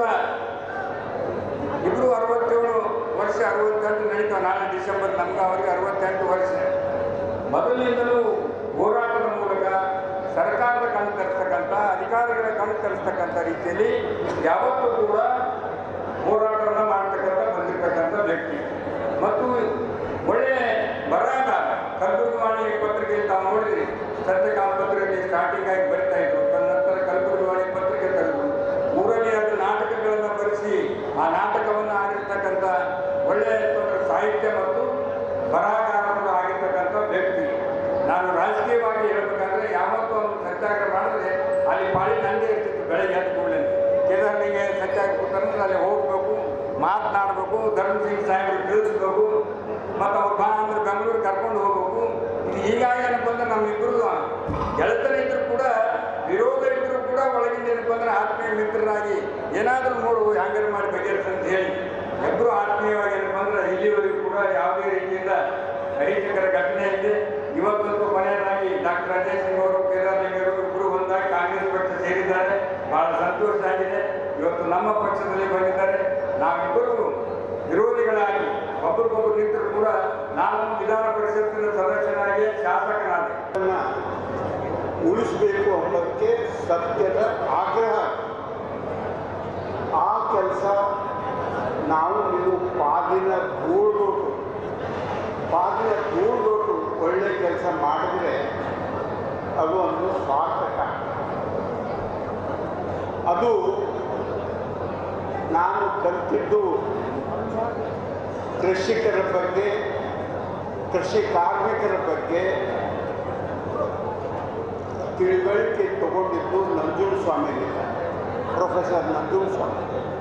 ಇಬ್ಬರು ಅರವತ್ತೇಳು ವರ್ಷ ಅರವತ್ತೆಂಟು ನಡೀತಾವೆ ನಾಳೆ ಡಿಸೆಂಬರ್ ನಮ್ಗೆ ಅವ್ರಿಗೆ ಅರವತ್ತೆಂಟು ವರ್ಷ ಮೊದಲಿನಿಂದಲೂ ಹೋರಾಟದ ಮೂಲಕ ಸರ್ಕಾರದ ಕಣ್ಣು ತರಿಸ್ತಕ್ಕಂಥ ಅಧಿಕಾರಿಗಳ ಕಣ್ಣು ತರಿಸ್ತಕ್ಕಂಥ ರೀತಿಯಲ್ಲಿ ಯಾವತ್ತೂ ಕೂಡ ಹೋರಾಟವನ್ನು ಮಾಡ್ತಕ್ಕಂಥ ಬಂದಿರತಕ್ಕಂಥ ವ್ಯಕ್ತಿ ಮತ್ತು ಒಳ್ಳೆಯ ಬರಹಗಾರ ಕಲಬುರಗಿ ವಾಣಿ ಪತ್ರಿಕೆ ತಾವು ನೋಡಿದ್ರಿ ಸತ್ಯಕಾಮ ಪತ್ರಿಕೆ ಸ್ಟಾರ್ಟಿಂಗ್ ಆಗಿ ಬರಿತಾ ಇದ್ರು ತದನಂತರ ಕಲಬುರಗಿ ವಾಣಿ ಪತ್ರಿಕೆ ತೆಗೆದು ಊರಲ್ಲಿ ಎರಡು ನಾಟಕಗಳನ್ನು ಬರೆಸಿ ಆ ನಾಟಕವನ್ನು ಆಗಿರ್ತಕ್ಕಂಥ ಒಳ್ಳೆಯ ಸಾಹಿತ್ಯ ಮತ್ತು ಬರಹಗಾರರು ಆಗಿರ್ತಕ್ಕಂಥ ವ್ಯಕ್ತಿ ನಾನು ರಾಜಕೀಯವಾಗಿ ಹೇಳ್ಬೇಕಂದ್ರೆ ಯಾವತ್ತೂ ಒಂದು ಸತ್ಯಾಗ್ರಹ ಮಾಡಿದ್ರೆ ಅಲ್ಲಿ ಪಾಳಿ ನಂದೇ ಇರ್ತಿತ್ತು ಬೆಳಗ್ಗೆ ಎದ್ದ ಕೂಡಲೇ ಕೇದಾರ್ನಿಗೆ ಸತ್ಯಾಗ್ರಹ ಕೂತಂದ್ರೆ ಅಲ್ಲಿ ಹೋಗಬೇಕು ಮಾತನಾಡಬೇಕು ಧರ್ಮ ಸಿಂಗ್ ಸಾಹೇಬ್ರು ತಿಳಿಸ್ಬೇಕು ಮತ್ತು ಅವ್ರು ಬಾ ಅಂದ್ರೆ ಬೆಂಗಳೂರು ಕರ್ಕೊಂಡು ಹೋಗ್ಬೇಕು ಇದು ಹೀಗಾಗಿ ಏನಪ್ಪ ಅಂದ್ರೆ ನಮ್ಮಿಬ್ಬರು ಗೆಳತರಿದ್ರು ಕೂಡ ವಿರೋಧ ಇದ್ದರೂ ಕೂಡ ಒಳಗಿಂದ ಏನಪ್ಪ ಅಂದ್ರೆ ಆತ್ಮೀಯ ಮಿತ್ರರಾಗಿ ಏನಾದರೂ ನೋಡು ಹ್ಯಾಂಗಾರು ಮಾಡಿ ಬಗೆಹರಿಸ ಅಂತ ಹೇಳಿ ಇಬ್ಬರು ಆತ್ಮೀಯವಾಗಿ ಏನಪ್ಪ ಅಂದ್ರೆ ಇಲ್ಲಿವರೆಗೂ ಕೂಡ ಯಾವುದೇ ರೀತಿಯಿಂದ ಅಹಿತಕರ ಘಟನೆ ಇದೆ ಇವತ್ತಂತೂ ಕೊನೆಯದಾಗಿ ಡಾಕ್ಟರ್ ಅಜಯ್ ಸಿಂಗ್ ಅವರು ಕೇದಾರಲಿಂಗರು ಇಬ್ಬರು ಒಂದಾಗಿ ಕಾಂಗ್ರೆಸ್ ಪಕ್ಷ ಸೇರಿದ್ದಾರೆ ಬಹಳ ಸಂತೋಷ ಆಗಿದೆ ಇವತ್ತು ನಮ್ಮ ಪಕ್ಷದಲ್ಲಿ ಬಂದಿದ್ದಾರೆ ನಾವಿಬ್ಬರು ವಿರೋಧಿಗಳಾಗಿ ಒಬ್ಬರಿಗೊಬ್ಬರು ನಿಂತರೂ ಕೂಡ ನಾನು ವಿಧಾನ ಪರಿಷತ್ತಿನ ಸದಸ್ಯನಾಗಿ ಶಾಸಕನಾದೆ ಉಳಿಸಬೇಕು ಅನ್ನೋದಕ್ಕೆ ಸತ್ಯದ ಆಗ್ರಹ ಆ ಕೆಲಸ ನಾವು ನೀವು ಪಾದಿನ ಧೂಳ್ಗೊಟ್ಟು ಪಾದಿನ ಧೂಳ್ಗೊಟ್ಟು ಒಳ್ಳೆ ಕೆಲಸ ಮಾಡಿದ್ರೆ ಅದು ಒಂದು ಸಾರ್ಥಕ ಅದು ನಾನು ಕಲಿತಿದ್ದು ಕೃಷಿಕರ ಬಗ್ಗೆ ಕೃಷಿ ಕಾರ್ಮಿಕರ ಬಗ್ಗೆ ತಿಳುವಳಿಕೆ ತಗೊಂಡಿದ್ದು ನಂಜುಂಡ ಸ್ವಾಮಿಯಿಂದ ಪ್ರೊಫೆಸರ್ ನಂಜುಂಡ ಸ್ವಾಮಿ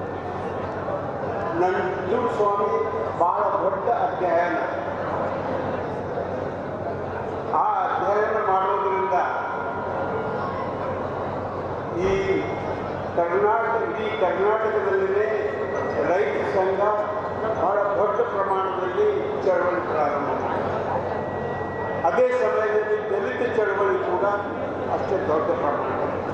ನಂಜುಂಡ ಸ್ವಾಮಿ ಬಹಳ ದೊಡ್ಡ ಅಧ್ಯಯನ ಆ ಅಧ್ಯಯನ ಮಾಡೋದ್ರಿಂದ ಈ ಕರ್ನಾಟಕ ಈ ಕರ್ನಾಟಕದಲ್ಲಿನೇ ರೈತ ಸಂಘ ಬಹಳ ದೊಡ್ಡ ಪ್ರಮಾಣದಲ್ಲಿ ಚಳವಳಿ ಪ್ರಾರಂಭ ಮಾಡಿದೆ ಅದೇ ಸಮಯದಲ್ಲಿ ದಲಿತ ಚಳವಳಿ ಕೂಡ ಅಷ್ಟೇ ದೊಡ್ಡ ಪ್ರಮಾಣ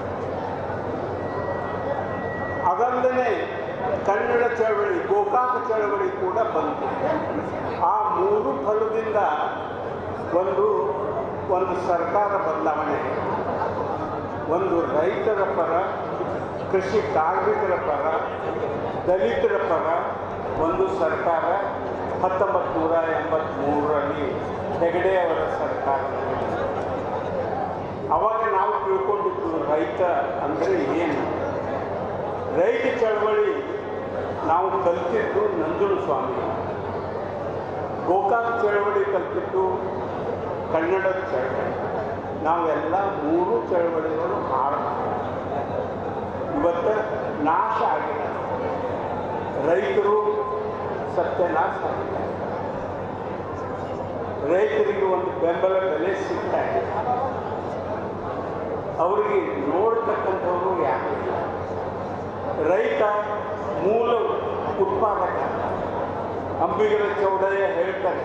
ಅದಲ್ಲದೆ ಕನ್ನಡ ಚಳವಳಿ ಗೋಕಾಕ ಚಳವಳಿ ಕೂಡ ಬಂತು ಆ ಮೂರು ಫಲದಿಂದ ಒಂದು ಒಂದು ಸರ್ಕಾರ ಬದಲಾವಣೆ ಒಂದು ರೈತರ ಪರ ಕೃಷಿ ಕಾರ್ಮಿಕರ ಪರ ದಲಿತರ ಪರ ಒಂದು ಸರ್ಕಾರ ಹತ್ತೊಂಬತ್ತು ನೂರ ಎಂಬತ್ತ್ಮೂರರಲ್ಲಿ ಹೆಗಡೆ ಅವರ ಸರ್ಕಾರ ಅವಾಗ ನಾವು ತಿಳ್ಕೊಂಡಿದ್ದು ರೈತ ಅಂದರೆ ಏನು ರೈತ ಚಳವಳಿ ನಾವು ಕಲ್ತಿದ್ದು ನಂಜುಂಡ ಸ್ವಾಮಿ ಗೋಕಾಕ್ ಚಳವಳಿ ಕಲ್ತಿದ್ದು ಕನ್ನಡದ ಚಳವಳಿ ನಾವೆಲ್ಲ ಮೂರು ಚಳವಳಿಗಳು ಹಾಳು ಇವತ್ತು ನಾಶ ಆಗಿದೆ ರೈತರು ಸತ್ಯನಾಶ ಆಗಿದೆ ರೈತರಿಗೆ ಒಂದು ಬೆಂಬಲ ಬೆಲೆ ಸಿಗ್ತಾ ಇದೆ ಅವರಿಗೆ ನೋಡ್ತಕ್ಕಂಥವ್ರು ಯಾರು ಇಲ್ಲ ರೈತ ಮೂಲ ಉತ್ಪಾದಕ ಅಂಬಿಗರ ಚೌಡಯ್ಯ ಹೇಳ್ತಾರೆ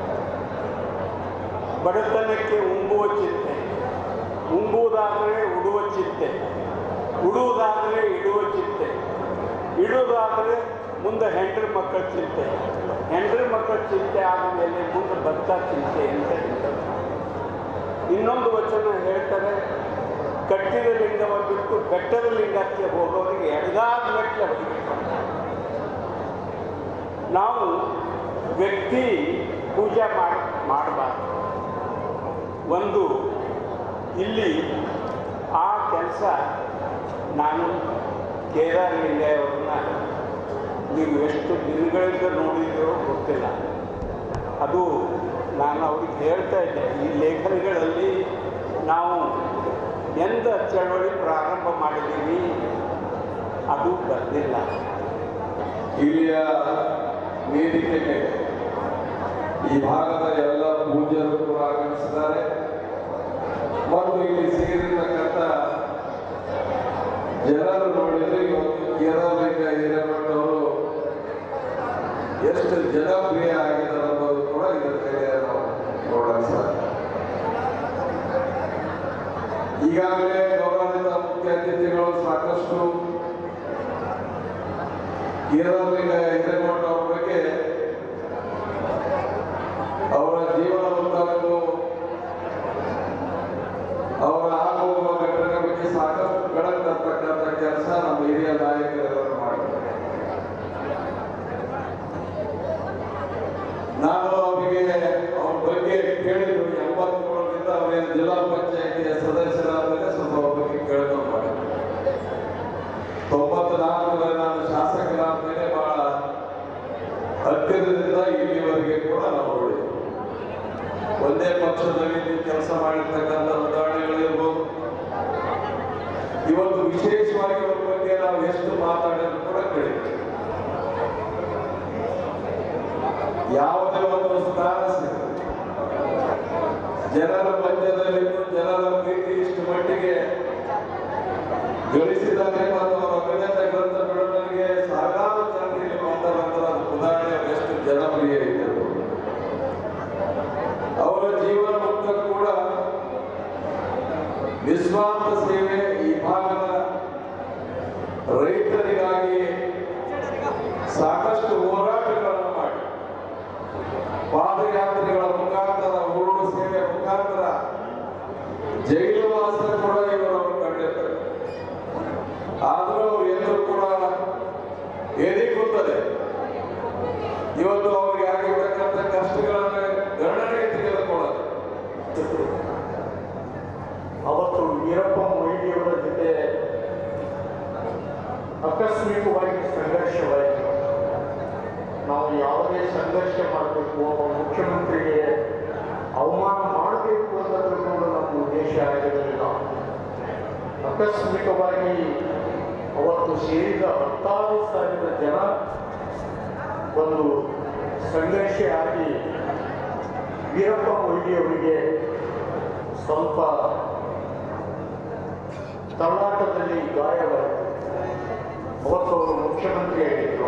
ಬಡತನಕ್ಕೆ ಉಂಬುವ ಚಿಂತೆ ಉಂಬುವುದಾದರೆ ಉಡುವ ಚಿಂತೆ ಉಡುವುದಾದರೆ ಇಡುವ ಚಿಂತೆ ಇಡುವುದಾದರೆ ಮುಂದೆ ಹೆಂಡ್ರ ಮಕ್ಕಳ ಚಿಂತೆ ಹೆಂಡ್ರ ಮಕ್ಕಳ ಚಿಂತೆ ಆದಮೇಲೆ ಮುಂದೆ ಭತ್ತ ಚಿಂತೆ ಅಂತ ಹೇಳ್ತಾರೆ ಇನ್ನೊಂದು ವಚನ ಹೇಳ್ತಾರೆ ಕಟ್ಟಿದ ಲಿಂಗವ ಬಿಟ್ಟು ಬೆಟ್ಟದ ಲಿಂಗಕ್ಕೆ ಹೋಗೋರಿಗೆ ಎಡಗಾದ ಮೆಟ್ಲೆ ಹೊಡಿಬೇಕು ನಾವು ವ್ಯಕ್ತಿ ಪೂಜೆ ಮಾಡಿ ಮಾಡಬಾರ್ದು ಒಂದು ಇಲ್ಲಿ ಆ ಕೆಲಸ ನಾನು ಕೇದಾರ್ ಲಿಂಗಯ್ಯವ್ರನ್ನ ನೀವು ಎಷ್ಟು ದಿನಗಳಿಂದ ನೋಡಿದಿರೋ ಗೊತ್ತಿಲ್ಲ ಅದು ನಾನು ಅವ್ರಿಗೆ ಹೇಳ್ತಾ ಇದ್ದೆ ಈ ಲೇಖನಗಳಲ್ಲಿ ನಾವು ಎಂದ ಚಳವಳಿ ಪ್ರಾರಂಭ ಮಾಡಿದ್ದೀವಿ ಅದು ಬಂದಿಲ್ಲ ಇಲ್ಲಿಯ ವೇದಿಕೆಗೆ ಈ ಭಾಗದ ಎಲ್ಲ ಪೂಜ್ಯರು ಕೂಡ ಆಗಮಿಸಿದ್ದಾರೆ ಮತ್ತು ಇಲ್ಲಿ ಸೇರಿರ್ತಕ್ಕಂಥ ಜನರು ನೋಡಿದ್ರೆ ಇವತ್ತು ಕೇರಳಿಕ ಹಿರೇಮಠವರು ಎಷ್ಟು ಜನಪ್ರಿಯ ಆಗಿದ್ದಾರೆ ಅನ್ನೋದು ಕೂಡ ಇದಕ್ಕೆ ನಾವು ನೋಡೋಣ ಸರ್ ಈಗಾಗಲೇ ಗೌರವಿತ ಮುಖ್ಯ ಅತಿಥಿಗಳು ಸಾಕಷ್ಟು ಕೇರಳಿಕ ಹಿರೇಮಠ ಅವ್ರ ಬಗ್ಗೆ ಅವರ ಜೀವನ ಉದ್ದಕ್ಕೂ ಅವರ ಆಗುವ ಘಟನೆ ಬಗ್ಗೆ ಸಾಕಷ್ಟು ಬೆಳಕು ತರ್ತಕ್ಕಂಥ ಕೆಲಸ ನಮ್ಮ ಹಿರಿಯ ನಾಯಕರೆಲ್ಲರೂ ಮಾಡಿದ್ದಾರೆ ನಾನು ಅವರಿಗೆ ಅವ್ರ ಬಗ್ಗೆ ಕೇಳಿದ್ರು ಎಂಬತ್ತೇಳರಿಂದ ಅವರೇನು ಜಿಲ್ಲಾ ಪಂಚಾಯಿತಿಯ ಸದಸ್ಯರಾದ್ಮೇಲೆ ಸ್ವಲ್ಪ ಅವ್ರ ಬಗ್ಗೆ ಕೇಳ್ಕೊಂಡು ಮಾಡಿದ್ರು ತೊಂಬತ್ನಾಲ್ಕರಲ್ಲಿ ನಾನು ಶಾಸಕರಾದ್ಮೇಲೆ ಬಹಳ ಹತ್ತಿರದಿಂದ ಇಲ್ಲಿವರೆಗೆ ಕೂಡ ನಾವು ನೋಡಿದ್ವಿ ಒಂದೇ ಪಕ್ಷದಲ್ಲಿ ನೀವು ಕೆಲಸ ಮಾಡಿರ್ತಕ್ಕಂಥ ಉದಾಹರಣೆಗಳಿರ್ಬೋದು ಇವತ್ತು ವಿಶೇಷವಾಗಿ ಅವ್ರ ಬಗ್ಗೆ ನಾವು ಎಷ್ಟು ಮಾತಾಡಿದ್ರು ಕೂಡ ಕೇಳಿದ್ವಿ ಯಾವುದೇ ಒಂದು ಸ್ಥಾನ ಸಿಗುತ್ತೆ ಜನರ ಮಧ್ಯದಲ್ಲಿ ಜನರ ಪ್ರೀತಿ ಇಷ್ಟು ಮಟ್ಟಿಗೆ ಗಳಿಸಿದ್ದಾರೆ ಮತ್ತು ಅವರ ಅಭಿನಂದ ಗ್ರಂಥ ಬಿಡುಗಡೆಗೆ ಸಾವಿರಾರು ಜನರು ಇಲ್ಲಿ ಬಂದರಂದ್ರೆ ಅದು ಉದಾಹರಣೆ ಎಷ್ಟು ಜನಪ್ರಿಯ ಇದ್ದರು ಅವರ ಜೀವನ ಉದ್ದ ಕೂಡ ನಿಸ್ವಾರ್ಥ ಸೇವೆ ಈ ಭಾಗದ ರೈತರಿಗಾಗಿ ಸಾಕಷ್ಟು ಹೋರಾಟಗಳನ್ನು ಮಾಡಿ ಪಾದಯಾತ್ರೆಗಳ ಮುಖಾಂತರ ಉರುಳು ಸೇವೆ ಮುಖಾಂತರ ಜೈಲು ವಾಸ ಕೂಡ ಇವರವರು ಕಂಡಿರ್ತಾರೆ ಆದರೂ ಅವರು ಎಲ್ಲರೂ ಕೂಡ ಎದೆ ಕೂತದೆ ಆಕಸ್ಮಿಕವಾಗಿ ಸಂಘರ್ಷವಾಯಿತು ನಾವು ಯಾವುದೇ ಸಂಘರ್ಷ ಮಾಡಬೇಕು ಒಬ್ಬ ಮುಖ್ಯಮಂತ್ರಿಗೆ ಅವಮಾನ ಮಾಡಬೇಕು ಅನ್ನೋದ್ರ ಕೂಡ ನಮ್ಮ ಉದ್ದೇಶ ಆಗಿರಲಿಲ್ಲ ಆಕಸ್ಮಿಕವಾಗಿ ಅವತ್ತು ಸೇರಿದ ಹತ್ತಾರು ಸಾವಿರ ಜನ ಒಂದು ಸಂಘರ್ಷ ಆಗಿ ವೀರಪ್ಪ ಮೊಯ್ಲಿ ಅವರಿಗೆ ಸ್ವಲ್ಪ ತಳ್ಳಾಟದಲ್ಲಿ ಗಾಯವಾಯಿತು ಅವತ್ತು ಅವರು ಮುಖ್ಯಮಂತ್ರಿ ಆಗಿದ್ದರು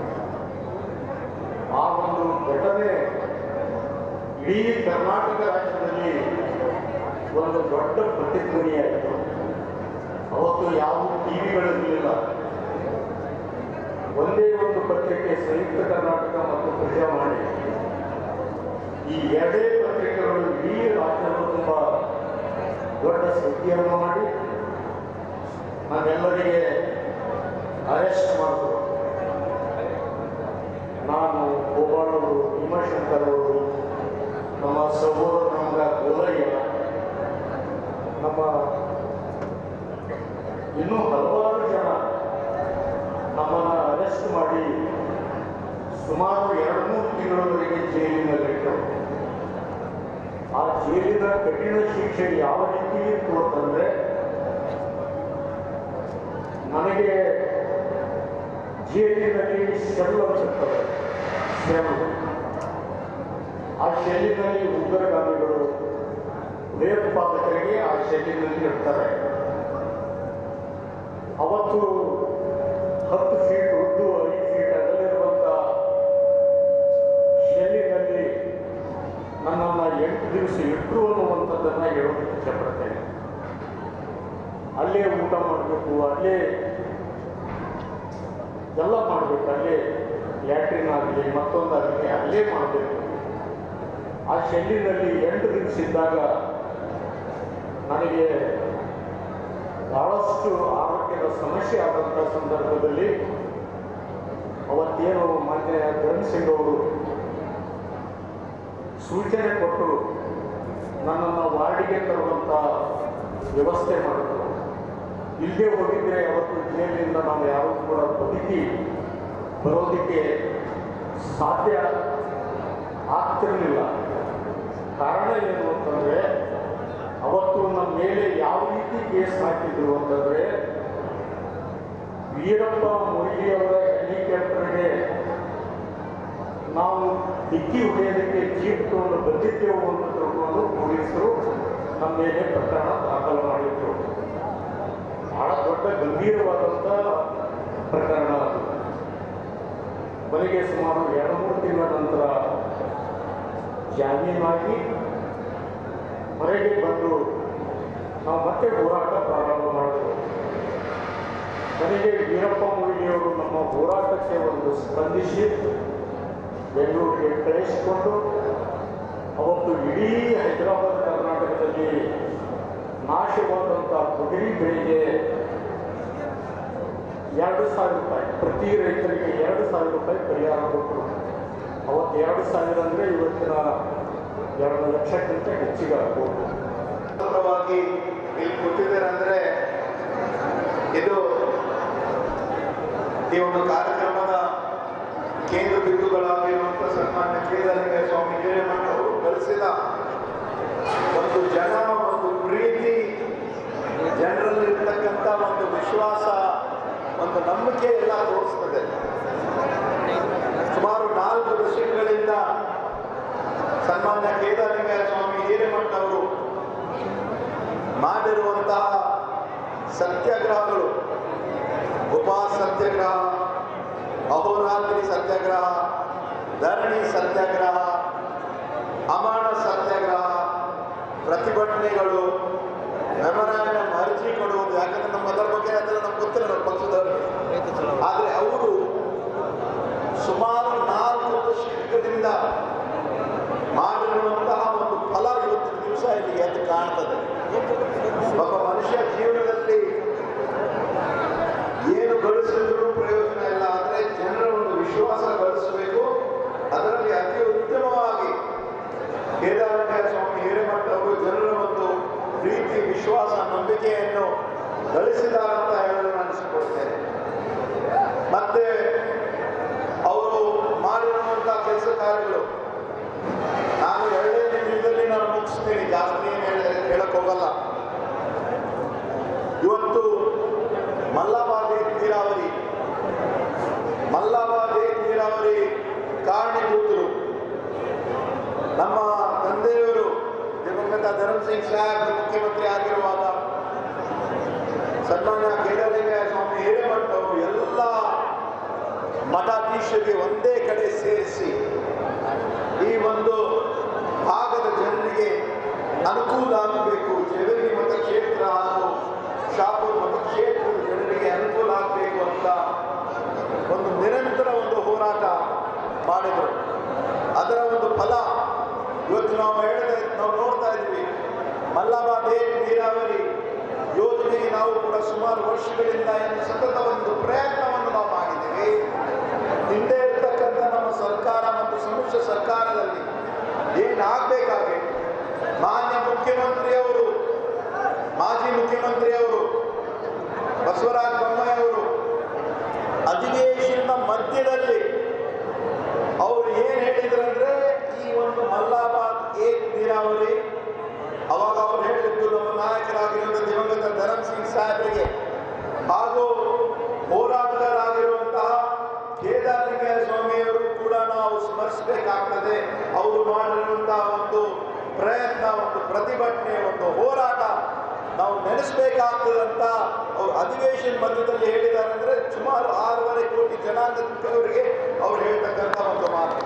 ಆ ಒಂದು ಘಟನೆ ಇಡೀ ಕರ್ನಾಟಕ ರಾಜ್ಯದಲ್ಲಿ ಒಂದು ದೊಡ್ಡ ಪ್ರತಿಧ್ವನಿಯಾಯಿತು ಅವತ್ತು ಯಾವ ಟಿವಿಗಳಿರಲಿಲ್ಲ ಒಂದೇ ಒಂದು ಪತ್ರಿಕೆ ಸಂಯುಕ್ತ ಕರ್ನಾಟಕ ಮತ್ತು ಪ್ರಜಾವಾಣಿ ಈ ಎರಡೇ ಪತ್ರಿಕೆಗಳು ಇಡೀ ರಾಜ್ಯದ ತುಂಬ ದೊಡ್ಡ ಸುದ್ದಿಯನ್ನು ಮಾಡಿ ನಮ್ಮೆಲ್ಲರಿಗೆ ಅರೆಸ್ಟ್ ಮಾಡಿದ್ರು ನಾನು ಗೋಪಾಳವರು ಭೀಮಶಂಕರ್ ಅವರು ನಮ್ಮ ಸಹೋದರ ನಮಗ ಗೋಲಯ್ಯ ನಮ್ಮ ಇನ್ನೂ ಹಲವಾರು ಜನ ನಮ್ಮನ್ನು ಅರೆಸ್ಟ್ ಮಾಡಿ ಸುಮಾರು ಎರಡು ಮೂರು ತಿಂಗಳವರೆಗೆ ಜೈಲಿನಲ್ಲಿಟ್ಟರು ಆ ಜೈಲಿನ ಕಠಿಣ ಶಿಕ್ಷೆ ಯಾವ ರೀತಿ ಇತ್ತು ಅಂತಂದ್ರೆ ನನಗೆ ಜೈಲಿನಲ್ಲಿ ಸೆಲ್ ಅನಿಸುತ್ತದೆ ಸೆಲ್ ಆ ಶೆಲ್ಲಿನಲ್ಲಿ ಉಗ್ರಗಾಮಿಗಳು ಭಯೋತ್ಪಾದಕರಿಗೆ ಆ ಶೆಲ್ಲಿನಲ್ಲಿ ಇರ್ತಾರೆ ಅವತ್ತು ಹತ್ತು ಫೀಟ್ ಉದ್ದು ಐದು ಫೀಟ್ ಅಗಲಿರುವಂಥ ಶೆಲ್ಲಿನಲ್ಲಿ ನನ್ನನ್ನು ಎಂಟು ದಿವಸ ಇಟ್ಟರು ಅನ್ನುವಂಥದ್ದನ್ನು ಹೇಳೋದಕ್ಕೆ ಇಷ್ಟಪಡ್ತೇನೆ ಅಲ್ಲೇ ಊಟ ಮಾಡಬೇಕು ಅಲ್ಲೇ ಎಲ್ಲ ಮಾಡಬೇಕು ಅಲ್ಲೇ ಲ್ಯಾಟ್ರಿನ್ ಆಗಲಿ ಮತ್ತೊಂದಾಗಲಿ ಅಲ್ಲೇ ಮಾಡಬೇಕು ಆ ಶೆಲ್ಲಿನಲ್ಲಿ ಎಂಟು ದಿವಸ ಇದ್ದಾಗ ನನಗೆ ಬಹಳಷ್ಟು ಆರೋಗ್ಯದ ಸಮಸ್ಯೆ ಆದಂಥ ಸಂದರ್ಭದಲ್ಲಿ ಅವತ್ತೇನು ಮಾನ್ಯ ಧರಣ್ ಸಿಂಗ್ ಅವರು ಸೂಚನೆ ಕೊಟ್ಟು ನನ್ನನ್ನು ವಾರ್ಡಿಗೆ ತರುವಂಥ ವ್ಯವಸ್ಥೆ ಮಾಡಿದ್ರು ಇಲ್ಲದೆ ಹೋಗಿದ್ರೆ ಅವತ್ತು ಜೈಲಿನಿಂದ ನಾವು ಯಾರೂ ಕೂಡ ಬದುಕಿ ಬರೋದಕ್ಕೆ ಸಾಧ್ಯ ಆಗ್ತಿರಲಿಲ್ಲ ಕಾರಣ ಏನು ಅಂತಂದರೆ ಅವತ್ತು ನಮ್ಮ ಮೇಲೆ ಯಾವ ರೀತಿ ಕೇಸ್ ಹಾಕಿದ್ರು ಅಂತಂದರೆ ವೀರಪ್ಪ ಮೊಯ್ಲಿಯವರ ಹೆಲಿಕಾಪ್ಟರ್ಗೆ ನಾವು ಡಿಕ್ಕಿ ಹೊಡೆಯೋದಕ್ಕೆ ಜೀಪ್ ತಗೊಂಡು ಬಂದಿದ್ದೆವು ಅಂತ ತಿಳ್ಕೊಂಡು ಪೊಲೀಸರು ನಮ್ಮ ಮೇಲೆ ಪ್ರಕರಣ ದಾಖಲು ಮಾಡಿದ್ರು ಬಹಳ ದೊಡ್ಡ ಗಂಭೀರವಾದಂಥ ಪ್ರಕರಣ ಅದು ಕೊನೆಗೆ ಸುಮಾರು ಎರಡು ಮೂರು ತಿಂಗಳ ನಂತರ ಜಾಮೀನಾಗಿ ಹೊರಗೆ ಬಂದು ನಾವು ಮತ್ತೆ ಹೋರಾಟ ಪ್ರಾರಂಭ ಮಾಡಿದ್ರು ಕೊನೆಗೆ ವೀರಪ್ಪ ಮೊಯ್ಲಿಯವರು ನಮ್ಮ ಹೋರಾಟಕ್ಕೆ ಒಂದು ಸ್ಪಂದಿಸಿ ಬೆಂಗಳೂರಿಗೆ ಕಳಿಸಿಕೊಂಡು ಅವತ್ತು ಇಡೀ ಹೈದರಾಬಾದ್ ಕರ್ನಾಟಕದಲ್ಲಿ ನಾಶವಾದಂಥ ತೊಗರಿ ಬೆಳೆಗೆ ಎರಡು ಸಾವಿರ ರೂಪಾಯಿ ಪ್ರತಿ ರೈತರಿಗೆ ಎರಡು ಸಾವಿರ ರೂಪಾಯಿ ಪರಿಹಾರ ಕೊಟ್ಟರು ಅವತ್ತು ಎರಡು ಸಾವಿರ ಅಂದರೆ ಇವತ್ತಿನ ಎರಡು ಲಕ್ಷಕ್ಕಿಂತ ಹೆಚ್ಚಿಗೆ ಆಗ್ಬೋದು ಪರವಾಗಿ ಇಲ್ಲಿ ಕೂತಿದ್ದಾರೆ ಅಂದ್ರೆ ಇದು ಈ ಒಂದು ಕಾರ್ಯಕ್ರಮದ ಕೇಂದ್ರ ಬಿಂದುಗಳಾಗಿರುವಂಥ ಸನ್ಮಾನ್ಯ ಕೇದಾರಲಿಂಗ ಸ್ವಾಮಿ ಹಿರೇಮಠ ಅವರು ಗಳಿಸಿದ ಒಂದು ಜನ ಒಂದು ಪ್ರೀತಿ ಜನರಲ್ಲಿರ್ತಕ್ಕಂಥ ಒಂದು ವಿಶ್ವಾಸ ಒಂದು ನಂಬಿಕೆ ಎಲ್ಲ ತೋರಿಸ್ತದೆ ಸುಮಾರು ನಾಲ್ಕು ದಶಕಗಳಿಂದ ಸನ್ಮಾನ್ಯ ಕೇದಾರಲಿಂಗ ಸ್ವಾಮಿ ಹಿರೇಮಠ ಅವರು ಮಾಡಿರುವಂತಹ ಸತ್ಯಾಗ್ರಹಗಳು ಉಪವಾಸ ಸತ್ಯಾಗ್ರಹ ಅಹೋರಾತ್ರಿ ಸತ್ಯಾಗ್ರಹ ಧರಣಿ ಸತ್ಯಾಗ್ರಹ ಅಮಾನ ಸತ್ಯಾಗ್ರಹ ಪ್ರತಿಭಟನೆಗಳು ಮೆಮೊರಾಂಡಮ್ ಅರ್ಜಿ ಕೊಡುವುದು ಯಾಕಂದ್ರೆ ನಮ್ಮ ಅದರ ಬಗ್ಗೆ ಅದೆಲ್ಲ ನಮ್ಗೆ ಗೊತ್ತಿಲ್ಲ ನಮ್ಮ ಪಕ್ಷದವರಿಗೆ ಆದರೆ ಅವರು ಸುಮಾರು ನಾಲ್ಕು ದಶಕದಿಂದ ಮಾಡಿರುವಂತಹ ಒಂದು ಫಲ ಇವತ್ತಿನ ದಿವಸ ಇಲ್ಲಿ ಎದ್ದು ಕಾಣ್ತದೆ ಒಬ್ಬ ಮನುಷ್ಯ ಜೀವನದಲ್ಲಿ ಏನು ಗಳಿಸಿದ್ರು ಪ್ರಯೋಜನ ಇಲ್ಲ ಆದರೆ ಜನರ ಒಂದು ವಿಶ್ವಾಸ ಗಳಿಸಬೇಕು ಅದರಲ್ಲಿ ಅತಿ ಉತ್ತಮವಾಗಿ ಕೇದಾರಲಿಂಗ ಸ್ವಾಮಿ ಹಿರೇಮಠ ಅವರು ಜನರ ಒಂದು ಪ್ರೀತಿ ವಿಶ್ವಾಸ ನಂಬಿಕೆಯನ್ನು ಗಳಿಸಿದಾರಂತ ಹೇಳಲು ನಾನು ಇಷ್ಟಪಡ್ತೇನೆ ಮಲ್ಲವಾದಿ ನೀರಾವರಿ ಕಾರಣೀಭೂತರು ನಮ್ಮ ತಂದೆಯವರು ದಿವಂಗತ ಧರಮ್ ಸಿಂಗ್ ಸಾಹೇಬ್ ಮುಖ್ಯಮಂತ್ರಿ ಆಗಿರುವಾಗ ಸನ್ಮಾನ್ಯ ಕೇದಾರಲಿಂಗಯ್ಯ ಸ್ವಾಮಿ ಹಿರೇಮಠ ಅವರು ಎಲ್ಲ ಮಠಾಧೀಶರಿಗೆ ಒಂದೇ ಕಡೆ ಸೇರಿಸಿ ಈ ಒಂದು ಭಾಗದ ಜನರಿಗೆ ಅನುಕೂಲ ಆಗಬೇಕು ಜೇವರ್ಗಿ ಮತಕ್ಷೇತ್ರ ಹಾಗೂ ಶಾಪುರ್ ಮತಕ್ಷೇತ್ರದ ಜನರಿಗೆ ಅನುಕೂಲ ಆಗಬೇಕು ಅಂತ ಒಂದು ನಿರಂತರ ಒಂದು ಹೋರಾಟ ಮಾಡಿದರು ಅದರ ಒಂದು ಫಲ ಇವತ್ತು ನಾವು ಹೇಳಿದ ನಾವು ನೋಡ್ತಾ ಇದ್ವಿ ಮಲ್ಲಬಾದೇವಿ ನೀರಾವರಿ ಯೋಜನೆಗೆ ನಾವು ಕೂಡ ಸುಮಾರು ವರ್ಷಗಳಿಂದ ಏನು ಸತತ ಒಂದು ಪ್ರಯತ್ನವನ್ನು ನಾವು ಮಾಡಿದ್ದೇವೆ ಹಿಂದೆ ಇರ್ತಕ್ಕಂಥ ನಮ್ಮ ಸರ್ಕಾರ ಮತ್ತು ಸಮ್ಮಿಶ್ರ ಸರ್ಕಾರದಲ್ಲಿ ಏನಾಗಬೇಕಾಗಿ ಮಾನ್ಯ ಮುಖ್ಯಮಂತ್ರಿಯವರು ಮಾಜಿ ಮುಖ್ಯಮಂತ್ರಿಯವರು ಬಸವರಾಜ ಬೊಮ್ಮಾಯಿ ಅವರು ಅಧಿವೇಶನದ ಮಧ್ಯದಲ್ಲಿ ಅವರು ಏನು ಹೇಳಿದ್ರಂದ್ರೆ ಈ ಒಂದು ಮಲ್ಲಾಬಾದ್ ಏಕ್ ನೀರಾವರಿ ಅವಾಗ ಅವ್ರು ಹೇಳಿದ್ದು ನಮ್ಮ ನಾಯಕರಾಗಿರುವಂಥ ದಿವಂಗತ ಧರಮ್ ಸಿಂಗ್ ಸಾಹೇಬರಿಗೆ ಹಾಗೂ ಹೋರಾಟಗಾರರಾಗಿರುವಂತಹ ಕೇದಾರಲಿಂಗಯ್ಯ ಸ್ವಾಮಿಯವರು ಕೂಡ ನಾವು ಸ್ಮರಿಸಬೇಕಾಗ್ತದೆ ಅವರು ಮಾಡಿರುವಂತಹ ಒಂದು ಪ್ರಯತ್ನ ಒಂದು ಪ್ರತಿಭಟನೆ ಒಂದು ಹೋರಾಟ ನಾವು ನೆನೆಸ್ಬೇಕಾಗ್ತದಂತ ಅವ್ರು ಅಧಿವೇಶನ ಮಧ್ಯದಲ್ಲಿ ಹೇಳಿದ್ದಾರೆ ಅಂದ್ರೆ ಸುಮಾರು ಆರೂವರೆ ಕೋಟಿ ಜನಾಂಗದವರಿಗೆ ಅವ್ರು ಹೇಳ್ತಕ್ಕಂಥ ಒಂದು ಮಾತು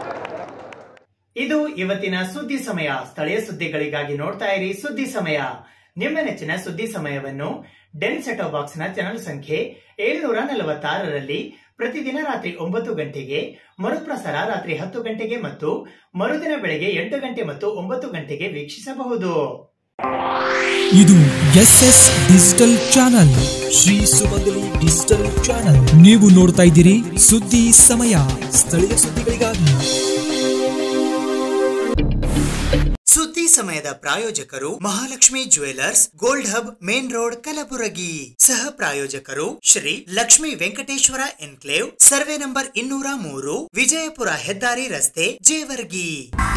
ಇದು ಇವತ್ತಿನ ಸುದ್ದಿ ಸಮಯ ಸ್ಥಳೀಯ ಸುದ್ದಿಗಳಿಗಾಗಿ ನೋಡ್ತಾ ಇರಿ ಸುದ್ದಿ ಸಮಯ ನಿಮ್ಮ ನೆಚ್ಚಿನ ಸುದ್ದಿ ಸಮಯವನ್ನು ಡೆನ್ ಸೆಟೋ ಬಾಕ್ಸ್ ನ ಚಾನಲ್ ಸಂಖ್ಯೆ ಏಳ್ನೂರ ನಲವತ್ತಾರರಲ್ಲಿ ಪ್ರತಿದಿನ ರಾತ್ರಿ ಒಂಬತ್ತು ಗಂಟೆಗೆ ಮರುಪ್ರಸಾರ ರಾತ್ರಿ ಹತ್ತು ಗಂಟೆಗೆ ಮತ್ತು ಮರುದಿನ ಬೆಳಗ್ಗೆ ಎಂಟು ಗಂಟೆ ಮತ್ತು ಒಂಬತ್ತು ಗಂಟೆಗೆ ವೀಕ್ಷಿಸಬಹುದು ಇದು S S digital channel Shri Sumangali digital channel ನೀವು ನೋಡ್ತಾ ಇದ್ದೀರಿ ಸುದ್ದಿ ಸಮಯ ಸ್ಥಳೀಯ ಸುದ್ದಿಗಳಿಗಾಗಿ ಸುದ್ದಿ ಸಮಯದ ಪ್ರಾಯೋಜಕರು Mahalakshmi jewellers gold hub main road Kalaburagi ಸಹ ಪ್ರಾಯೋಜಕರು Shri Lakshmi Venkateshwara enclave survey number ಇನ್ನೂರ ಮೂರು ವಿಜಯಪುರ ಹೆದ್ದಾರಿ ರಸ್ತೆ Jevargi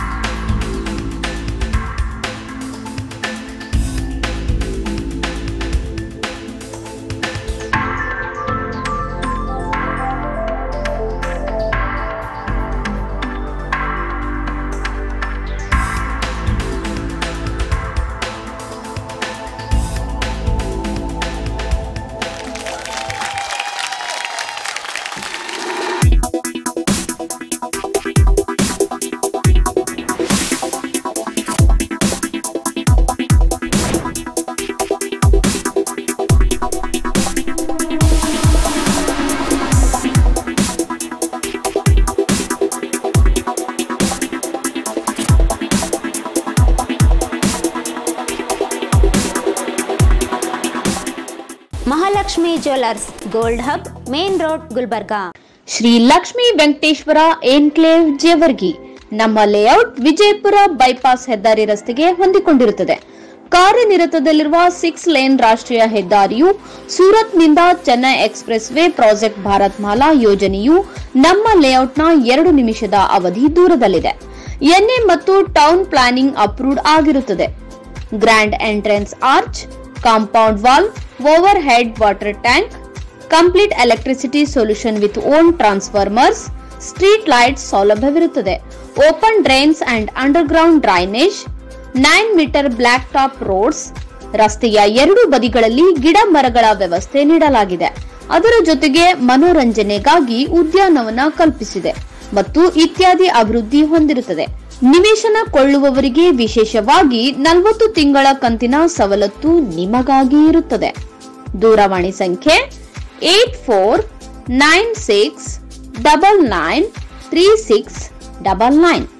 Mahalakshmi jewellers gold hub main road Gulbarga Shri Lakshmi Venkateshwara enclave Jevargi ನಮ್ಮ ಲೇಔಟ್ ವಿಜಯಪುರ ಬೈಪಾಸ್ ಹೆದ್ದಾರಿ ರಸ್ತೆಗೆ ಹೊಂದಿಕೊಂಡಿರುತ್ತದೆ ಕಾರ್ಯನಿರತದಲ್ಲಿರುವ ಸಿಕ್ಸ್ ಲೇನ್ ರಾಷ್ಟ್ರೀಯ ಹೆದ್ದಾರಿಯು ಸೂರತ್ನಿಂದ Chennai expressway project Bharat Mala ಯೋಜನೆಯು ನಮ್ಮ ಲೇಔಟ್ನ ಎರಡು ನಿಮಿಷದ ಅವಧಿ ದೂರದಲ್ಲಿದೆ ಎನ್ಎ ಮತ್ತು ಟೌನ್ ಪ್ಲಾನಿಂಗ್ ಅಪ್ರೂವ್ಡ್ ಆಗಿರುತ್ತದೆ grand entrance arch compound wall overhead water tank complete electricity solution with own transformers street lights ಸೌಲಭ್ಯವಿರುತ್ತದೆ open drains and underground drainage nine metre black top roads ರಸ್ತೆಯ ಎರಡು ಬದಿಗಳಲ್ಲಿ ಗಿಡ ಮರಗಳ ವ್ಯವಸ್ಥೆ ನೀಡಲಾಗಿದೆ ಅದರ ಜೊತೆಗೆ ಮನೋರಂಜನೆಗಾಗಿ ಉದ್ಯಾನವನ ಕಲ್ಪಿಸಿದೆ ಮತ್ತು ಇತ್ಯಾದಿ ಅಭಿವೃದ್ಧಿ ಹೊಂದಿರುತ್ತದೆ ನಿವೇಶನ ಕೊಳ್ಳುವವರಿಗೆ ವಿಶೇಷವಾಗಿ ನಲವತ್ತು ತಿಂಗಳ ಕಂತಿನ ಸವಲತ್ತು ನಿಮಗಾಗಿ ಇರುತ್ತದೆ ದೂರವಾಣಿ ಸಂಖ್ಯೆ eight four nine six double nine three six double nine